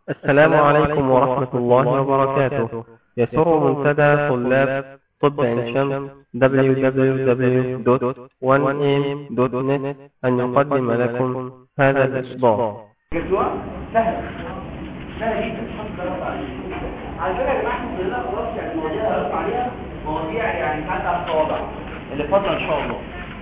السلام عليكم ورحمة الله وبركاته يسر منتدى طلاب طب عين شمس www.1am.net أن يقدم لكم هذا الإصدار جدوى سهل سهل جدا الحمد لله على فكره يا جماعه احنا كلنا خلاص يعني مواضيع هنرفع عليها مواضيع يعني حتى على الصوابع اللي فاضله ان شاء الله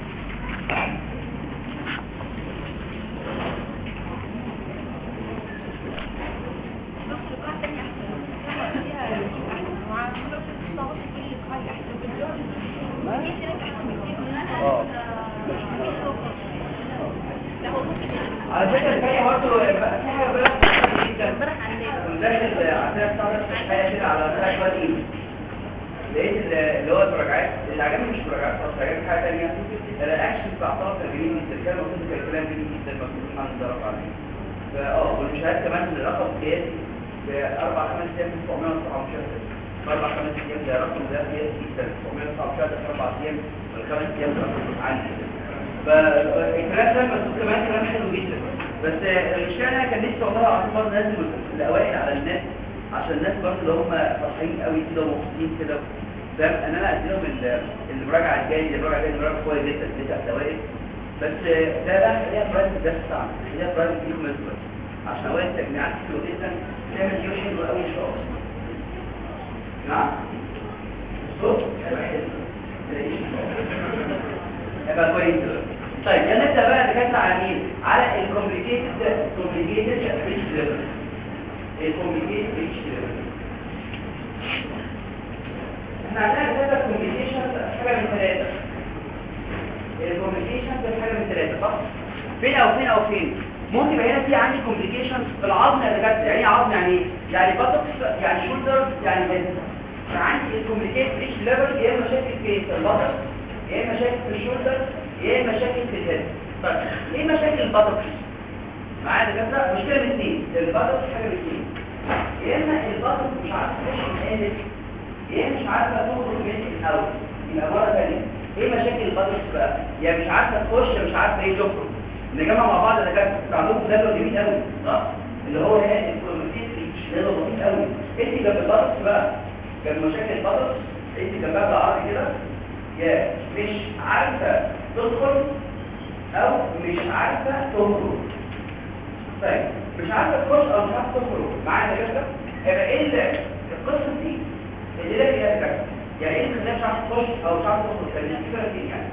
على فكره الحكايه برضه في حاجه بقى جدا داخل عندنا بتاع الحكايه كده على ثلاث شويه ايد لقيت اللي هو المراجعات اللي عجبني مش مراجعات خالص عجبني حاجه ثانيه الاكشن بتاع طلبه جميل جدا كان المفروض كان كلام جميل جدا المفروض ان احنا نضرب عليه فاه والمشاهدات كمان الرقم قياسي باربع خمس ايام 919 اربع خمس ايام ده رقم ده قياسي جدا 919 ده اربع ايام والخمس ايام ده رقم عندي فالكلام ده مسؤول كمان كلام حلو جدا بس المشكله انا كان نفسي والله اعتبر نازل الاوائل على الناس عشان الناس برضه اللي هم فرحانين قوي كده ومبسوطين كده فاهم ان انا ادي لهم المراجعه الجايه المراجعه الجايه المراجعه كويس جدا بتاع الاوائل بس ده بقى خليها برايفت ده بتاعنا خليها برايفت ليكم انتوا عشان اوائل التجميعات كتير جدا تعمل يوم حلو قوي ان شاء الله نعم الصوت هيبقى حلو هيبقى كويس دلوقتي طيب نبدا بقى نتكلم على مين على الكومبليكيتد كومبليكيتد ريتش ليفل الكومبليكيتد ريتش ليفل احنا عندنا ثلاثه كومبليكيشن حاجه من ثلاثه الكومبليكيشن ده حاجه من ثلاثه صح فين او فين او فين ممكن يبقى هنا في عندي كومبليكيشن في العظم يا دكاتره يعني ايه عظم يعني ايه يعني بطقس يعني شولدر يعني هيد فعندي الكومبليكيتد ريتش ليفل يا اما مشاكل في البطن يا اما مشاكل في الشولدر ايه مشاكل في الهيد طيب ايه مشاكل البطرس معايا دكاتره مشكله من اثنين البطرس حاجه من اثنين يا اما البطرس مش عارف تخش من الهيد يا اما مش عارفه تخرج من الاول يبقى مره ثانيه ايه مشاكل البطرس بقى يا مش عارفه تخش يا مش عارفه ايه تخرج نجمع مع بعض دكاتره عندكم جدول جميل قوي صح اللي هو هنا الكوميتيت ده لطيف قوي انت جنب البطرس بقى جنب مشاكل البطرس انت جنبها بالعرض كده يا مش عارفه تدخل او مش عارفه تخرج طيب مش عارفه تخش او مش عارفه تخرج معايا يا جدع يبقى ايه القصه دي اللي لك يا جدع يعني ايه اللي مش عارفه تخش او مش عارفه تخرج كان في فرق ايه يعني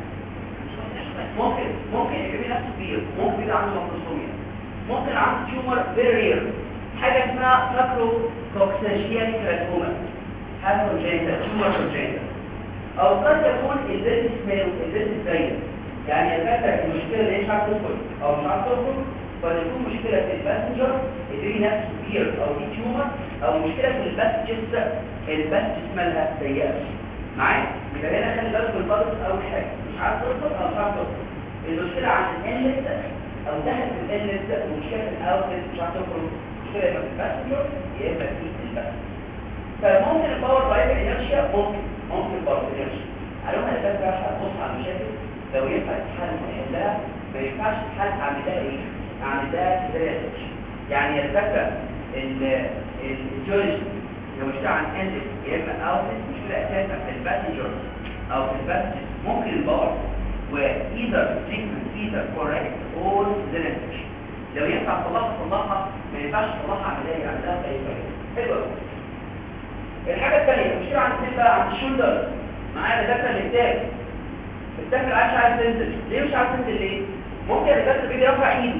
ممكن ممكن يبقى نفسه كبير ممكن يبقى عنده مقصوميه ممكن عنده تيومر فيري رير حاجه اسمها ساكرو كوكساجيال كراتوما هذا جينيتال تيومر جينيتال او قد يكون البيزنس ميل البيزنس باين يعني الفكره المشكله اللي مش عارف تدخل او مش عارف تدخل قد يكون مشكله في الباسنجر اللي نفسه كبير او في تيومر او مشكله في الباسجز الباسجز مالها ضيقه معايا يبقى هنا خلي بالك من البادس اول حاجه مش عارف تدخل او مش عارف تدخل المشكله عند الانلت او دخل في الانلت ومشكله في الاوتلت مش عارف تدخل مشكله يا اما في الباسنجر يا اما في الباسنجر فممكن الباور بايب انرشيا ممكن ممكن برضه يمشي علوم الاساس بقى هتبص على المشاكل لو ينفع تتحل ونحلها ما ينفعش تتحل عند ده ايه عند ده كده يعني الفكره ان الجورج لو اشتغل عن اندس يا اما اوتلت مشكله اساسا في الباسنجر او في الباسنجر ممكن الباور وايذر تريتمنت ايذر كوريكت اور زينتش لو ينفع تصلحها تصلحها ما ينفعش تصلحها عمليه عندها اي حلو قوي الحاجة الثانية المشكلة عند السن بقى عند الشولدر معايا دكاتره الانتاج الدكاتره عايش عايز تنزل ليه مش عايز تنزل ليه ممكن الدكاتره بيجي يرفع ايده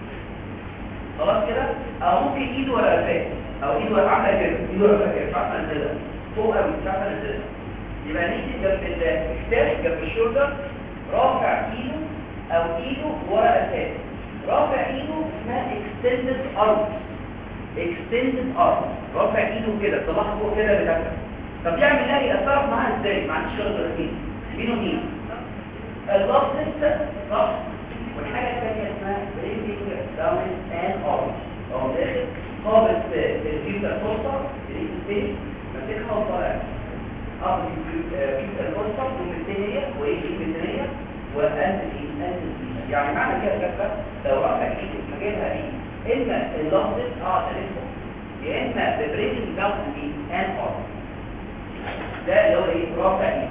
خلاص كده او ممكن ايده ولا قفاه او ايده ولا عامله كده ايده ولا كده مش عارفه انزلها فوق قوي مش عارفه انزلها يبقى نيجي جنب الاكتاف جنب الشولدر رافع ايده او ايده ورا قفاه رافع ايده اسمها اكستندد ارم extended arm رافع ايده كده طلعها فوق كده بدكه طب يعمل لها ايه اتصرف معاها ازاي ما عنديش شغل ركين مين ومين اللفظ صح والحاجه الثانيه اسمها برينجينج داون اند ارم هو داخل قابل في الفيوتر فرصه الانسبيس ماسكها وطالع قابل الفيوتر فرصه والمثاليه وايه المثاليه وانت انت يعني معنى كده كده لو رافع ايدك مجالها ايه اما اللفظ اه تلفه ده اللي هو ايه رافع ايده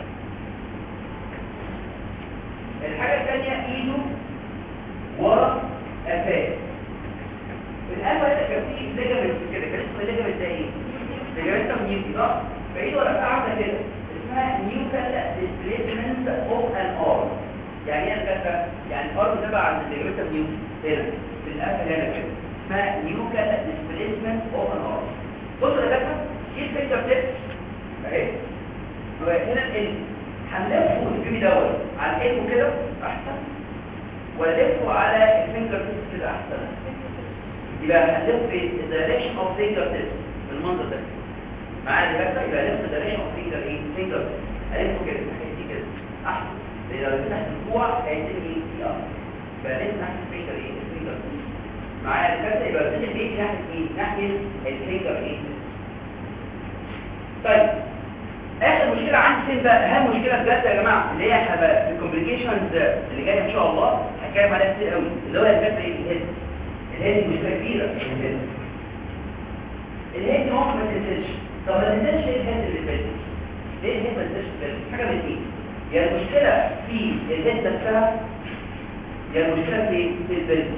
الحاجه الثانيه ايده ورا قفاه القفا ده كان فيه ليجامنت كده كان اسمه الليجامنت ده ايه ليجامنت نيوتي صح فايده ورا قفاه عامله كده اسمها نيوكال ديسبليسمنت اوف ان ار يعني ايه الكفه يعني الارض تبع عند الليجامنت نيوتي هنا في القفا هنا كده اسمها نيوكال ديسبليسمنت اوف ان ار بصوا يا كفه ايه الفكره بتاعتك اهي وهنا ال هنلفه البيبي دوت على ايده كده احسن ولفه على الفينجر تيب كده احسن يبقى هنلف في الدايركشن اوف فينجر تيب بالمنظر ده معايا دكاتره يبقى لف الدايركشن اوف فينجر ايه فينجر الفه كده ناحيه دي كده احسن لان لو لفيت تحت الكوع هيتم ايه في ار يبقى لف ناحيه الفينجر ايه الفينجر تيب معايا دكاتره يبقى لفيت البيت ناحيه ايه ناحيه الفينجر ايه طيب اخر مشكله عندي فين بقى اهم مشكله بجد يا جماعه اللي هي هبقى الكومبليكيشنز اللي جايه ان شاء الله هتكلم عليها كتير قوي اللي هو الفكره ايه الهيد الهيد مشكله كبيره الهيد الهيد ممكن ما تنزلش طب ما تنزلش ليه الهيد اللي فاتت ليه الهيد ما تنزلش حاجه من اثنين يا المشكله في الهيد نفسها يا المشكله في في البلد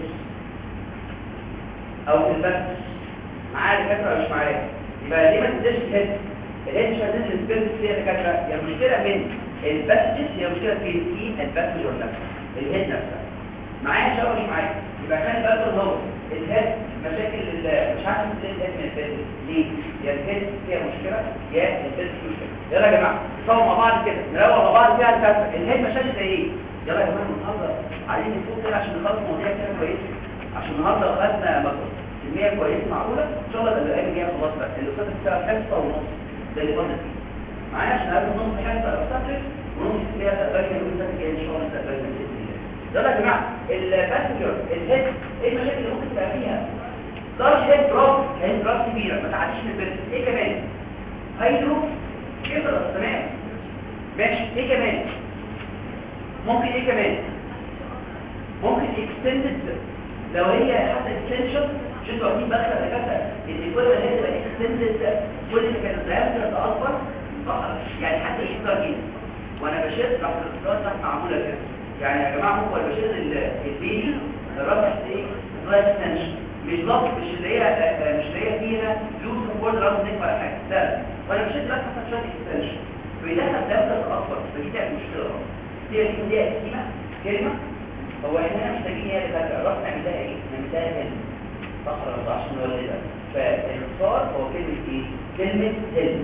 او في البث معايا الفكره ولا مش معايا يبقى ليه ما تنزلش الهيد الهيد مش هتنزل السبيرت هي دكاتره هي مشكله من الباسجز هي مشكله في في الباسج نفسها الهيد نفسها معايا شباب مش معايا يبقى خلي بالك ان هو الهيد مشاكل مش عارف ازاي الهيد من الباسج ليه يا الهيد فيها مشكله يا الباسج مشكله يلا يا جماعه نصور مع بعض كده نروق مع بعض فيها الكاسه الهيد مشاكل زي ايه يلا يا جماعه النهارده عايزين نفوق كده عشان نخلص مواضيع كده كويسه عشان النهارده خدنا كميه كويسه معقوله ان شاء الله الايام الجايه خلاص بقى الاستاذ الساعه 5 ونص ده اللي فاضل فيه معايا عشان قبل نص حصه الاستاتيك ونص فيها تقبلنا يوم السبت الجاي ان شاء الله تقبلنا باذن الله يلا يا جماعه الباسنجر الهيد ايه المشاكل اللي ممكن تبقى فيها لارج هيد دروب هيد دروب كبيره ما تعديش من البيت ايه كمان هيدرو كده تمام ماشي ايه كمان ممكن ايه كمان ممكن اكستندد لو هي حتى اكستنشن مش انتوا واخدين بالك يا دكاتره ان كل ما هي تبقى اكستندد كل ما كانت الدايمتر اكبر يعني حتى يقدر جدا وانا بشد راح الاختيارات تحت معموله كده يعني يا جماعه هو اللي بشد البيبي الراس ايه راس اكستنشن مش ضغط مش اللي هي مش اللي هي فيها لوز فور راس نيك ولا حاجه لا وانا بشد راس حتى شويه اكستنشن فيدخل دايمتر اكبر فدي تعمل مشكله دي دي كلمه كلمه هو احنا محتاجين هي اللي تبقى راس نعمل لها ايه نعمل لها هل فقره عشان نولدها فالاختصار هو كلمه ايه كلمه هل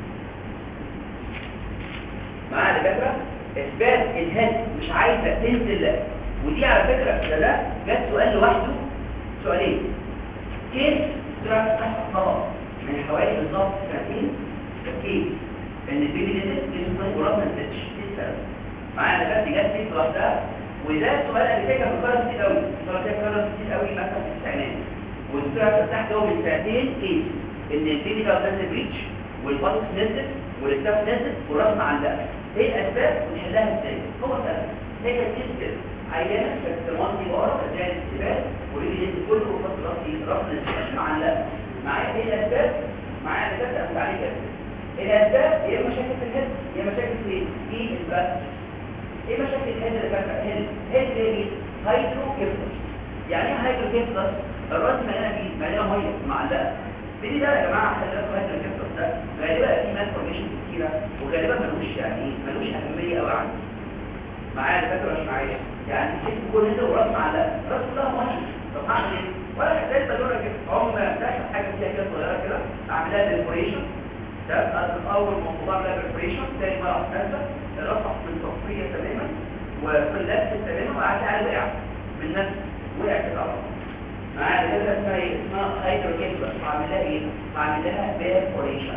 معايا دكاتره اثبات الهد مش عايزه تنزل ودي على فكره ده ده جت سؤال لوحده سؤالين كيف طلعت تحت الطبق من حوالي بالظبط سنتين كيف ان البيبي نزل جسمه وراه ما نزلش ايه السبب معايا دكاتره جت فيك لوحدها وده سؤال اللي فاكر بكرر كتير قوي السؤال ده بكرر كتير قوي مثلا في التسعينات والطلع تحت هو من سنتين كيف ان البيبي ده نزل بريتش والبطس نزل والاكتاف نزل والراس معلقه ايه الاسباب ونحلها ازاي هو سبب هي كانت كده عيانه كانت تمضي ورا كانت الاستباد وليه ينزل كله وفصل راسي راس مش معلقه معايا ايه الاسباب معايا اللي كانت اسال عليه كده الاسباب هي مشاكل في الهد هي مشاكل في في البث ايه مشاكل الهد اللي كانت هد هد ايه هيدروكيفلس يعني ايه هيدروكيفلس الراس مليانه بيه مليانه ميه معلقه دي ده يا جماعه خلي بالكم هيدروكيفلس ده غالبا في مالفورميشن كتيره وغالبا ملوش يعني ملوش اهميه قوي عندي معايا الفكره مش معايا يعني الجسم كله هنا وراس معلقه راس كلها ميه طب هعمل ايه ولا حكايه بدوره كده هم تحصل حاجه فيها كده صغيره كده اعملها ديكوريشن ده اول موضوع ده ديكوريشن تاني مره ثالثه الرفع من صفريه تماما وفلات تماما وقعدت على وقع من نفس وقع كده على معايا كده اسمها ايه اسمها هيدروكيفلس هعمل لها ايه هعمل لها ديكوريشن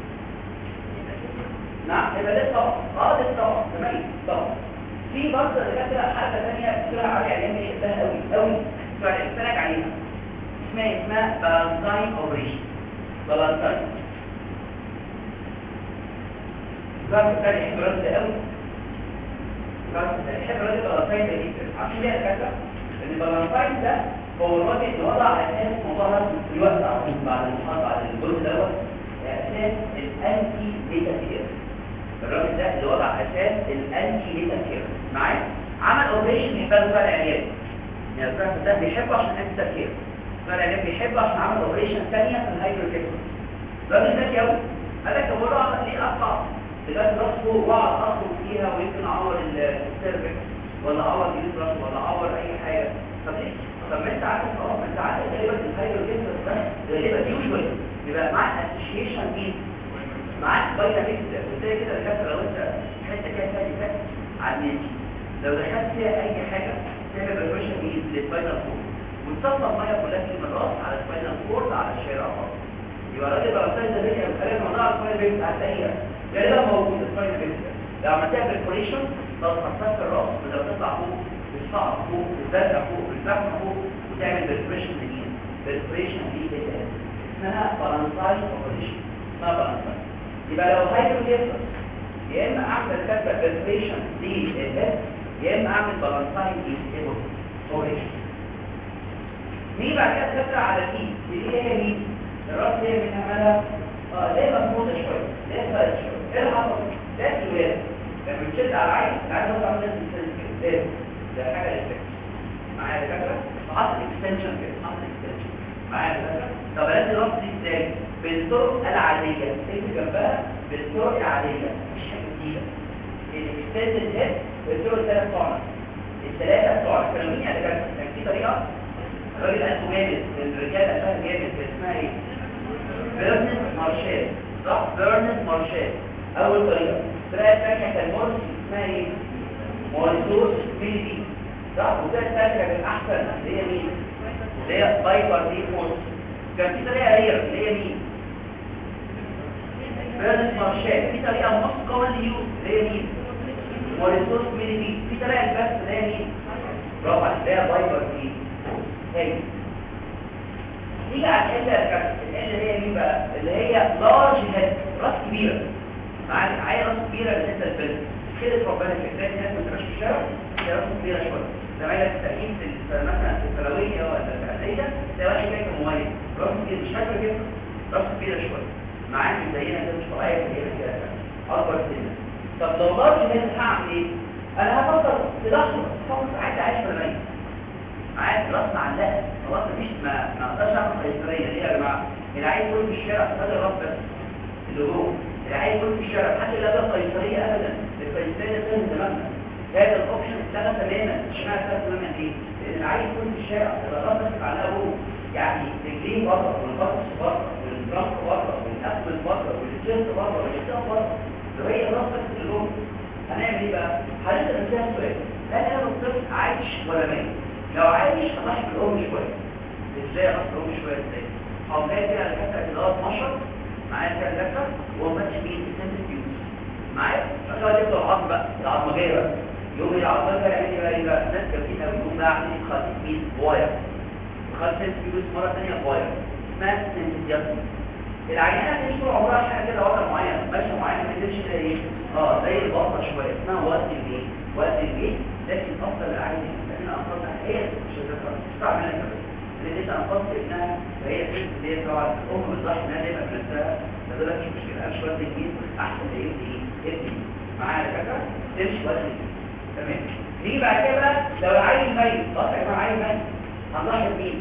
نعم يبقى ده طبعا اه ده طبعا تمام طبعا في برضه دكاتره حاجه ثانيه بتقول عليها عليها بيحبها قوي قوي فاستنك عليها اسمها اسمها بالانتاين اوبريشن بالانتاين الراجل ده يحب الراجل ده قوي الراجل ده يحب الراجل بالانتاين ده جدا عشان كده دكاتره ان البالانتاين ده هو الراجل اللي وضع اساس مظاهر في الوقت بعد المحاضره بعد الجزء دوت اساس الانتي بيتا كير الراجل ده اللي وضع اساس الانتي بيتا كير معايا عمل اوبريشن يبقى له العيان يعني الراجل ده بيحبه عشان انتي كير فالعيان بيحبه عشان عمل اوبريشن ثانيه في الهايدروكيفالوس الراجل ذكي قوي قال لك طب وضع ليه اقطع لغايه راسه واقعد اخرج فيها ويمكن اعور السيرفكس ولا اعور جلد راسه ولا اعور اي حاجه طب ليه طب ما انت عارف اه ما انت عارف غالبا الهايدروكيفالوس ده غالبا يوجوال يبقى مع الاسوشيشن مين معاك باينه كده زي كده الكسر لو انت حته كده ثاني فات على النيتي لو دخلت فيها اي حاجه تعمل بريشن مين للسباينال كورد وتصفى الميه كلها من الراس على السباينال كورد على الشارع خالص يبقى الراجل بقى مثلا ده بيجي الكلام موضوع السباينال بيت هتلاقيها غالبا موجود السباينال بيت لو عملتها بريكوريشن لو اتحطت في الراس بدل تطلع فوق تطلع فوق تتزرع فوق تتزرع فوق وتعمل بريكوريشن لمين بريكوريشن دي كده اسمها بالانسايد اوبريشن اسمها بالانسايد يبقى لو هايدروكيفالوس يا اما اعمل كاتبه بريكوريشن دي الاس يا اما اعمل بالانسايد دي اوبريشن نيجي بعد كده كاتبه على دي اللي هي مين الراس هي بنعملها اه ليه مفروضه شويه ليه فرق شويه ايه اللي حصل ده الولاده لما بتشد على العين العين ده عامل زي كده ده حاجه للفكره معايا يا دكاتره حصل اكستنشن كده حصل اكستنشن معايا يا دكاتره طب لازم الربط دي ازاي بالطرق العاديه اكتب جنبها بالطرق العاديه مش حاجه جديده الاكستنشن هيد بالطرق الثلاث طعم الثلاثه بتوع كانوا مين يا دكاتره كان في طريقه الراجل قلبه جامد الرجال قلبها جامد كان اسمها ايه بيرنس مارشال صح بيرنس مارشال اول طريقه الطريقه الثانيه كان مورسي اسمها ايه مورسوس بيدي صح والطريقه الثالثه كانت احسن اللي هي مين اللي هي بايبر دي فورس كان في طريقه هي اللي هي مين بيرنس مارشال في طريقه موست كومن يوز اللي هي مين مورسوس بيدي في طريقه البث اللي هي مين برافو عليك اللي هي بايبر دي هي نيجي على ال ال اللي هي مين بقى اللي هي لارج هيد راس كبيره معايا معايا راس كبيره بالنسبه للبنت كده ربنا في الثاني ناس ما تبقاش في الشارع هي راس كبيره شويه زمايلك التأمين في ال- مثلا في الثانويه ولا في الاعداديه تلاقي واحد جاي مميز راس كبيره مش فاكره كده راس كبيره شويه معاك زينا كده مش طبيعيه هي كده اكبر سنه طب لو لارج هيد هعمل ايه؟ انا هفكر في لحظه فقط عايز اعيش في الميت معايا خلاص معلقه خلاص مفيش ما ما اقدرش اعمل قيصريه ليه يا جماعه العيل يكون في الشارع هذا الرب بس اللي هو العيل يكون في الشارع حتى لا ده قيصريه ابدا القيصريه ده سهل تماما هذا الاوبشن اتلغى تماما اشمعنى اتلغى تماما ليه؟ لان العيل يكون في الشارع الرب بس معناه هو يعني رجلين بره والبطس بره والبرانك بره والاسفل بره والجلد بره والجسم بره لو هي الرب بس اللي هو هنعمل ايه بقى؟ هنسال نفسنا سؤال هل انا الطفل عايش ولا ميت؟ لو عايش هضحي بالام شويه ازاي اضحي بالام شويه ازاي او جاي كده على كفه اللي هو 12 معايا كده كفه وهو ماشي مين السنترفيوز معايا عشان هو يبدا العظم بقى العظمه جايه بقى يوم العظمه بقى يعمل ايه بقى يبقى ناس كتير قوي يقوم بقى عاملين خط مين بواير خط سنترفيوز مره ثانيه بواير اسمها سنترفيوز العينه دي طول عمرها حاجه كده وضع معين ماشيه معين ما تمشي كده ايه اه زي البطه شويه اسمها وقت البيت وقت البيت لكن افضل العين احنا انقذنا هي مش هتقدر تستعمل كده لان انت انقذت ابنها فهي الست اللي هي طبعا الام بتضحي انها دايما بنفسها فده مش مشكله انا شويه الجيل احسن ابني ابني معايا فكره تمشي وقت البيت تمام نيجي بعد كده بقى لو العيل ميت قطع مع عيل ميت هنضحي بمين؟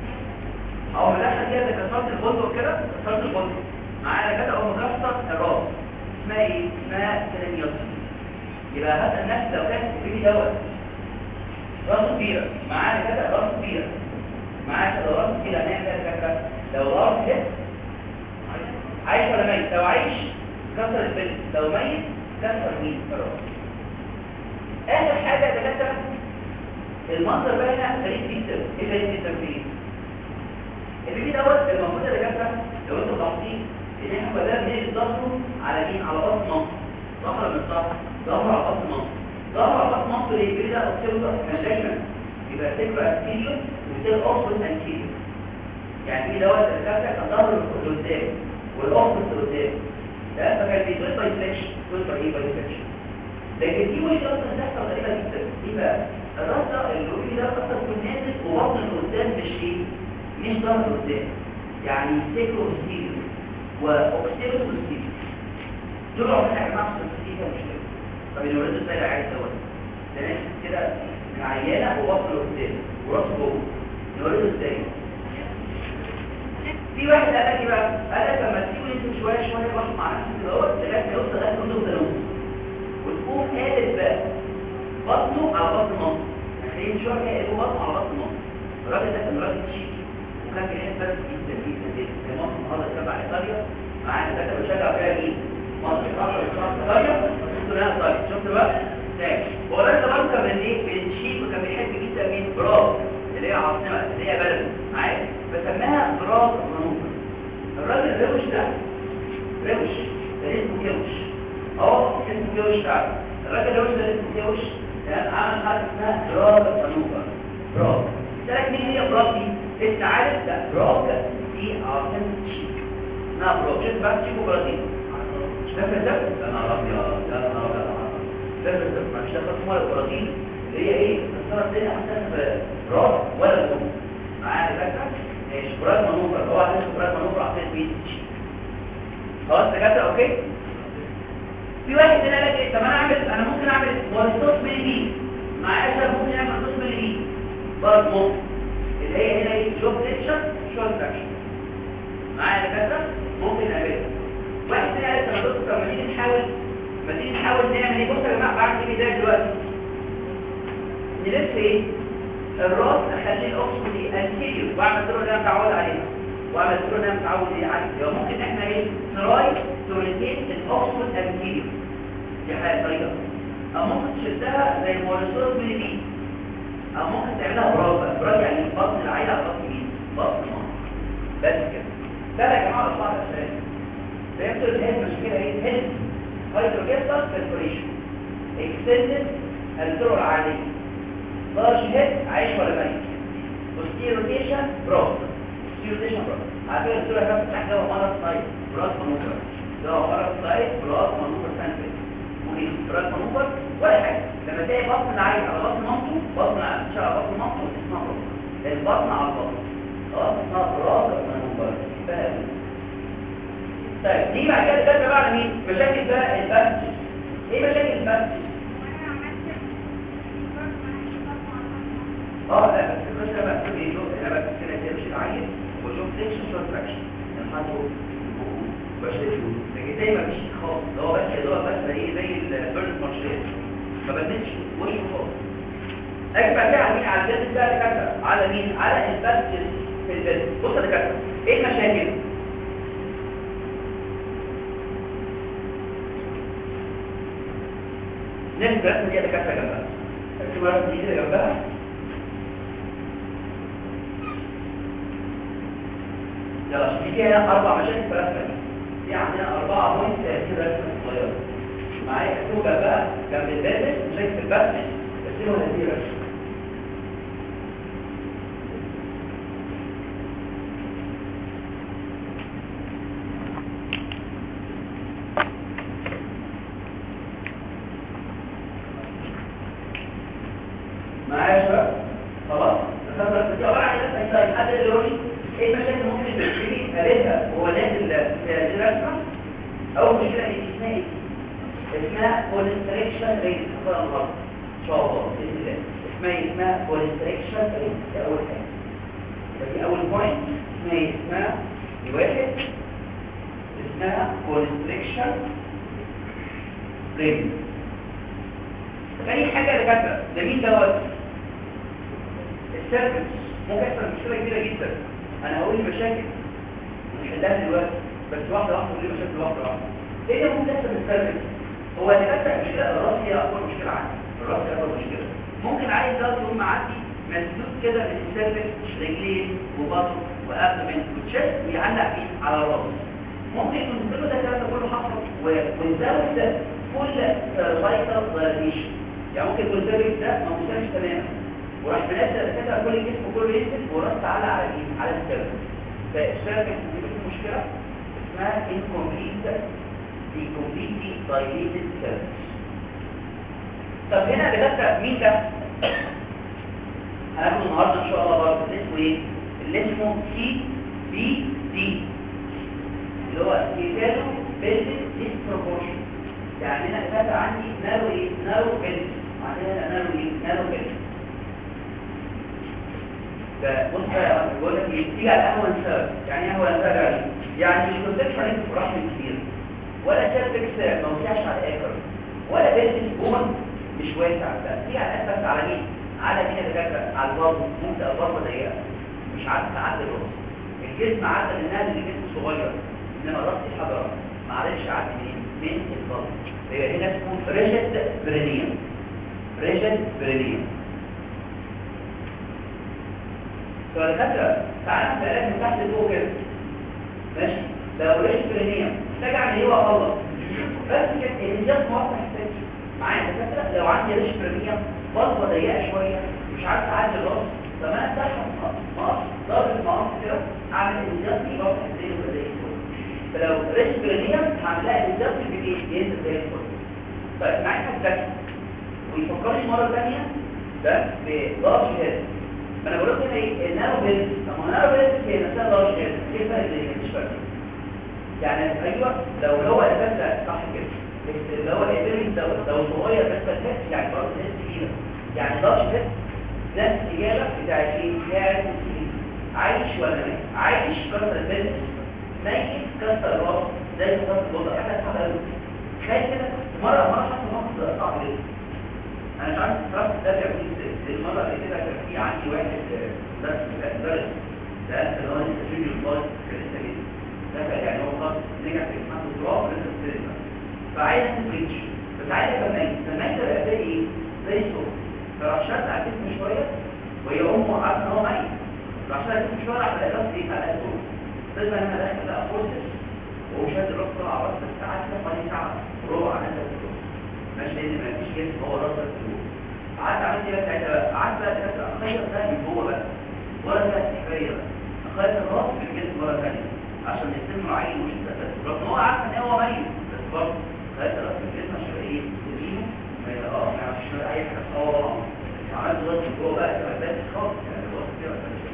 او مدخل كده كسرت البندق كده كسرت البندق معايا كده او مكسر الراس اسمها ايه؟ اسمها كرينيوتي يبقى هذا الناس لو كانت البيبي دوت راسه كبيره معايا كده راسه كبيره معايا كده راسه كبيره هنعمل كده كده لو راس كده عايش ولا ميت لو عايش كسر البنت لو ميت كسر مين الراس اخر حاجه يا دكاتره المنظر بقى هنا غريب جدا ايه غريب جدا في ايه؟ البيبي دوت المفروض يا دكاتره لو انتوا ملاحظين ان احنا كلنا بنقلب ظهره على مين على بطن مصر ظهر من الظهر ظهر على بطن مصر ظهر على بطن مصر ليه البيبي ده اوكسيلوس كونجكشن يبقى تكبر انتيريور وتل اوبوس انتيريور يعني في دوت الدكاتره كان ظهر لقدام والاوبوس لقدام ده فكان بيدوس باي فليكشن بيدوس باي ايه باي فليكشن لكن دي مشكله اصلا بتحصل غريبه جدا ايه بقى الراس ده البيبي ده اصلا يكون نازل وبطن لقدام مش ايه مش ظهر لقدام يعني سيكرو ستيريو واوكسيبل وستيل دول عمرنا يا جماعه في السيكا مش كده طب الوريد ازاي عايز دوت ده ناس كده من عيانه ووصل قدام وراسه جوه الوريد ازاي في واحد قال لك ايه بقى قال لك لما تسيبه ينزل شويه شويه واحد مع نفسه كده اهوت لغايه ما يوصل لغايه نص النص وتقوم قالب بقى بطنه على بطن مصر يعني شويه قالب بطنه على بطن مصر الراجل ده كان راجل شيك وكان بيحب بس جدا جدا جدا زي مصر النهارده تبع ايطاليا معانا ده كان بيشجع فيها مين؟ مصر ايطاليا ايطاليا شفت لها ايطاليا شفت بقى؟ ماشي هو الراجل ده برضه كان من ايه؟ من الشيك وكان بيحب جدا مين؟ براغ اللي هي عاصمه اللي هي بلده معايا فسماها براغ منوفر الراجل الروش ده روش ده اسمه كيوش اه اسمه كيوش فعلا الراجل الروش ده اسمه كيوش تمام عمل حاجه اسمها براغ منوفر براغ سألك مين هي براغ دي؟ انت عارف لا براغ دي عاصمه الشيك اسمها براغ شفت بقى تشيكو برازيل مش فاكر ده؟ لا انا ابيض لا انا ابيض فاكر ده مش فاكر اسمها البرازيل اللي هي ايه؟ كسرت الدنيا حتى براغ ولا منوفر معايا فاكره؟ ماشي براغ منوفر هو عايز براغ منوفر عاصمه بيت الشيك خلاص دكاتره اوكي؟ في واحد هنا قال ايه طب انا اعمل انا ممكن اعمل موليتوس ملي بي معايا شباب ممكن اعمل موليتوس ملي بي برضه ممكن اللي هي هنا ايه جوب تكشر شورت فراكشن معايا دكاتره ممكن نعملها واحد هنا قال انا دكتور طب ما تيجي نحاول ما تيجي نحاول نعمل ايه بصوا يا جماعه بعمل ايه ده دلوقتي نلف ايه الراس اخليه الاوكسجين دي انتيريور واعمل الدور اللي انا متعود عليها واعمل الدور اللي انا متعود عليه يبقى ممكن احنا ايه تراي تو ريتين الاوكسجين انتيريور دي حاجه طريقه او ممكن تشدها زي الموريسوس ميلي او ممكن تعملها برافا برافا يعني بطن العيله على بطن مين بطن مصر بس كده ده يا جماعه اصلا الاسئله فهمتوا ان هي المشكله ايه هيلث هايدروجيستر سيركوليشن اكستندد الذروه العاديه لارج هيد عايش ولا ميت بوستير روتيشن بروك بوستير روتيشن بروك على فكره الصوره كانت بتاعت ده مرض سايد براس منوفر ده مرض سايد براس منوفر سنتري ممكن براس منوفر ولا حاجه لما تلاقي بطن العين على بطن مامته بطن على على بطن مامته اسمها بروك البطن على البطن خلاص اسمها براس منوفر طيب دي بعد كده ده بقى مين مشاكل بقى البث ايه مشاكل البث اه لا بس مش انا بقى ايه شوف انا بقى كده كده مش العين وشوف ليش شوف فراكشن الحاجه بشوف لكن زي ما فيش خالص ده هو بس ده هو بس ايه زي البيرد مارشال ما بنتش وشه خالص اجي بقى على مين على الجلد بقى دكاتره على مين على البث في الجلد بص يا دكاتره ايه المشاكل نفس الرسمه دي يا دكاتره جنبها شوف الرسمه دي كده جنبها يلا عشان في هنا اربع مشاكل في الرسمه دي في عندنا اربعه بوينت 30 رسمه صغيره معايا اكتبوا جنبها جنب الباسل مشاكل في الباسل اكتبوا هذه الرسمه معايا يا شباب خلاص دخلنا في عباره عن رسمه طيب حد يقول لي ايه المشاكل ممكن تبتدي قابلها وهو نازل في هذه الرسمه اول مشكله ايه اسمها ايه اسمها كونستريكشن ريت خطر الغلط ان شاء الله باذن الله اسمها ايه اسمها كونستريكشن ريت دي اول حاجه يبقى دي اول بوينت اسمها ايه اسمها دي واحد اسمها كونستريكشن ريت تاني حاجه اللي كاتبه ده مين دوت السيرفس ممكن يحصل مشكله كبيره جدا انا هقول المشاكل ونحلها دلوقتي بس واحده واحده ونقول مشاكل واحده واحده ايه اللي ممكن يحصل السيرفس هو اللي كانت المشكله الراس هي اكبر مشكله عندي الراس هي اكبر مشكله ممكن عايز ده يقوم معدي مسدود كده من السيرفس رجلين وبطن وابدومين وتشست ويعلق فيه على الراس ممكن يكون كل ده الكلام ده كله حصل ونزود كل سايكل دايليشن يعني ممكن يكون السيرفس ده ما مستمش تماما وراح منزل كده كل الجسم كله ينزل وراس تعالى على ايه على السيرفس فالسيرفس دي بتبقى مشكله اسمها incomplete completely dilated cervix طب هنا بجد مين ده هناخد النهارده ان شاء الله برضه اللي اسمه ايه اللي اسمه سي بي دي اللي هو بيلد ديسبروبورشن يعني هنا كده عندي نارو ايه نارو بيلد عندنا نارو ايه نارو بيلد فبص بقى بقول لك ايه تيجي على اهون سبب يعني ايه اهون سبب يعني يعني مش كونسبشن رحم كبير ولا سيرفكس ما وسعش على الاخر ولا بيلد بون مش واسع لا تيجي على بس على مين على مين اللي فاكره على البابا ممكن البابا ضيقه مش عارف تعدي الراس الجسم عدى لانها اللي جسم صغير انما الراس دي حضره ما عرفش عدي منين من البابا هي هنا تكون ريجيد برينيوم ريجيد برينيوم فالدكاتره تعالى نبقى من تحت لفوق كده ماشي لو ريجيد برينيوم محتاج اعمل ايه واخلص بس كده الانجاز موضح السكه معايا دكاتره لو عندي ريجيد برينيوم بطنه ضيقه شويه مش عارف اعدي الراس طب انا اتسحب مقص ضرب مقص كده اعمل انجاز في بطن زي ما زي الفل فلو ريجيد برينيوم هعملها انجاز في ايه ينزل زي الفل طيب معايا حاجه ثانيه ويفكرني مره ثانيه ده بلارج هيد ما انا بقول لك هنا ايه النارو بيلز طب ما النارو بيلز هي نفسها لارج هيد ايه الفرق بينهم مش فارق يعني ايوه لو هو اساسا صح كده اللي هو الابيرين ده لو صغير بس الهيد يعني برضه هيد كبيره يعني لارج هيد نفس الاجابه بتاعت ايه بتاعت عايش ولا ميت عايش كسر البيلز ميت كسر الراس زي كسر البطه احنا حاجه تخيل كده مرة مرة حصل موقف صعب جدا انا مش عارف الصراحة ده بيعمل ازاي المرة اللي كده كان في عندي واحد درس درس ده اللي هو لسه جونيور باز كان لسه جديد ده كان يعني هو خلاص نجح في اسمها دكتوراه ولسه بتدرس فعايز اخد بريتش بس عايز افهم فالناس تبقى زي ايه؟ زي الصوت فراح شد على جسمه شوية وهي امه عارفه ان هو ميت راح شد على جسمه شوية راح لقى راسي على قده لازم انا داخل بقى فورسز وشد الراس طلع على راس الساعة كده حوالي ساعة ربع على الدكتور ماشي لان ما فيش جسم هو راس الدكتور قعدت عملت ايه بقى ساعتها بقى قعدت بقى كده اخير ده من جوه بقى ورا ده استحباريه بقى اخير الراس في الجسم مره ثانيه عشان يتم عين مش تسدد رغم ان هو عارف ان هو ميت بس برضه خيرت الراس في الجسم عشان ايه تدينه ما اه ما يعرفش اي حاجه اه عملت ضغط جوه بقى تبقى خالص يعني الوقت كده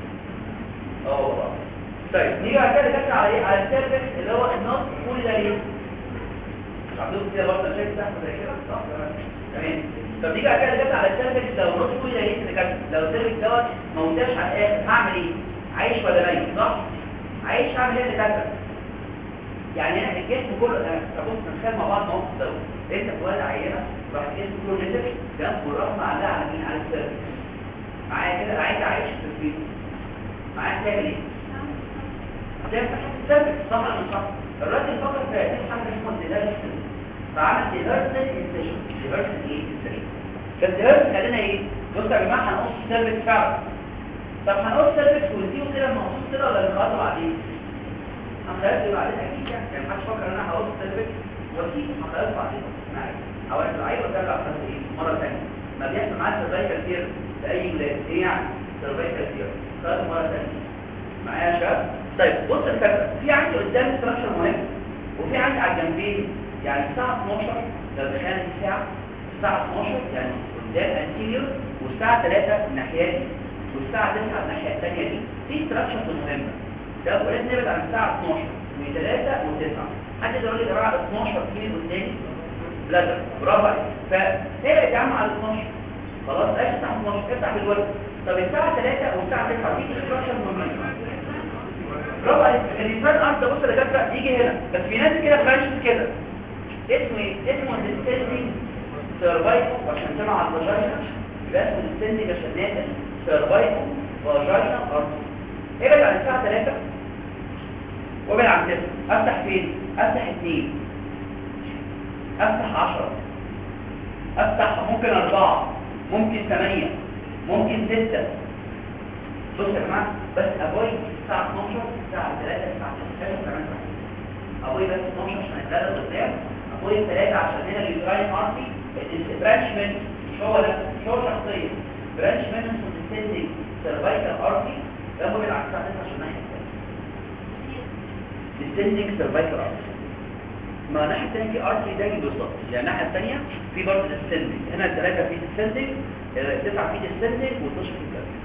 اه طيب نيجي بعد كده نرجع على ايه على السيرفكس اللي هو النص كل ده ليه عندهم كده برضه شايف تحت زي كده صح تمام طب نيجي بعد كده نرجع على السيرفكس لو النص كل ده ليه كده لو السيرفكس دوت ما ونداش على الاخر هعمل ايه عايش ولا ميت صح عايش هعمل ايه اللي يعني انا الجسم كله انا بص نتخيل مع بعض موقف دوت انت بتولد عينه راح الجسم كله نزل جنب والرقم على على مين على السيرفكس معايا كده عايز اعيش في البيت معايا تعمل ايه هتعمل تحت السيرفكس صح ولا مش صح الراجل فكر في هذه الحاجه اسمها ديفيرسن فعمل ديفيرسن انسيشن ديفيرسن ايه انسيشن فالديفيرسن خلينا ايه بص يا جماعه هنقص السيرفكس فعلا طب هنقص السيرفكس ونسيبه كده مقصوص كده ولا نخلصه بعدين هنخلصه بعدين اكيد يعني يعني محدش فكر ان انا هقص السيرفكس واسيبه هنخلصه بعدين معايا اوقات العيب وترجع خلاص ايه مره ثانيه ما بيحصل معاك سيرفايكال كتير في اي ولاد ايه يعني سيرفايكال كتير خلاص مره ثانيه معايا يا شباب طيب بص الفكره في عندي قدام ستراكشر مهم وفي عندي على الجنبين يعني الساعه 12 لو دخلنا الساعه الساعه 12 يعني قدام انتيريور والساعه 3 الناحيه دي والساعه 9 الناحيه الثانيه دي في ستراكشر مهمه ده ولازم نبعد عن الساعه 12 و3 و9 حد يقول لي يا جماعه 12 فين قدامي بلادر برافو عليك فابعد يا عم على 12 خلاص ايش الساعه 12 افتح بالورد طب الساعه 3 والساعه 9 في ستراكشر مهمه برافو عليك الانسان ارض بص اللي جت يجي هنا بس في ناس كده برانش كده اسمه ايه اسمه ديستندنج سيرفايكو عشان سمع على الفاجينا يبقى اسمه ديستندنج عشان نازل سيرفايكو فاجينا ارض ابعد عن الساعه 3 وابعد عن 9 افتح فين افتح 2 افتح 10 افتح ممكن 4 ممكن 8 ممكن 6 بص يا جماعه بس ابوي الساعه 12 الساعه 3 الساعه 6 كمان ابوي بس 12 عشان الثلاثه قدام ابوي 3 عشان هنا اليوتراين ارتي برانش من مش هو ده مش هو شخصيا برانش من اسمه ديسندنج سيرفايكال ارتي ده مبعد عن الساعه 9 عشان الناحيه الثانيه ديسندنج سيرفايكال ارتي ما الناحيه الثانيه في ارتي تاني بالظبط يعني الناحيه الثانيه في برضه ديسندنج هنا الثلاثه في ديسندنج التسعه في ديسندنج و12 في ديسندنج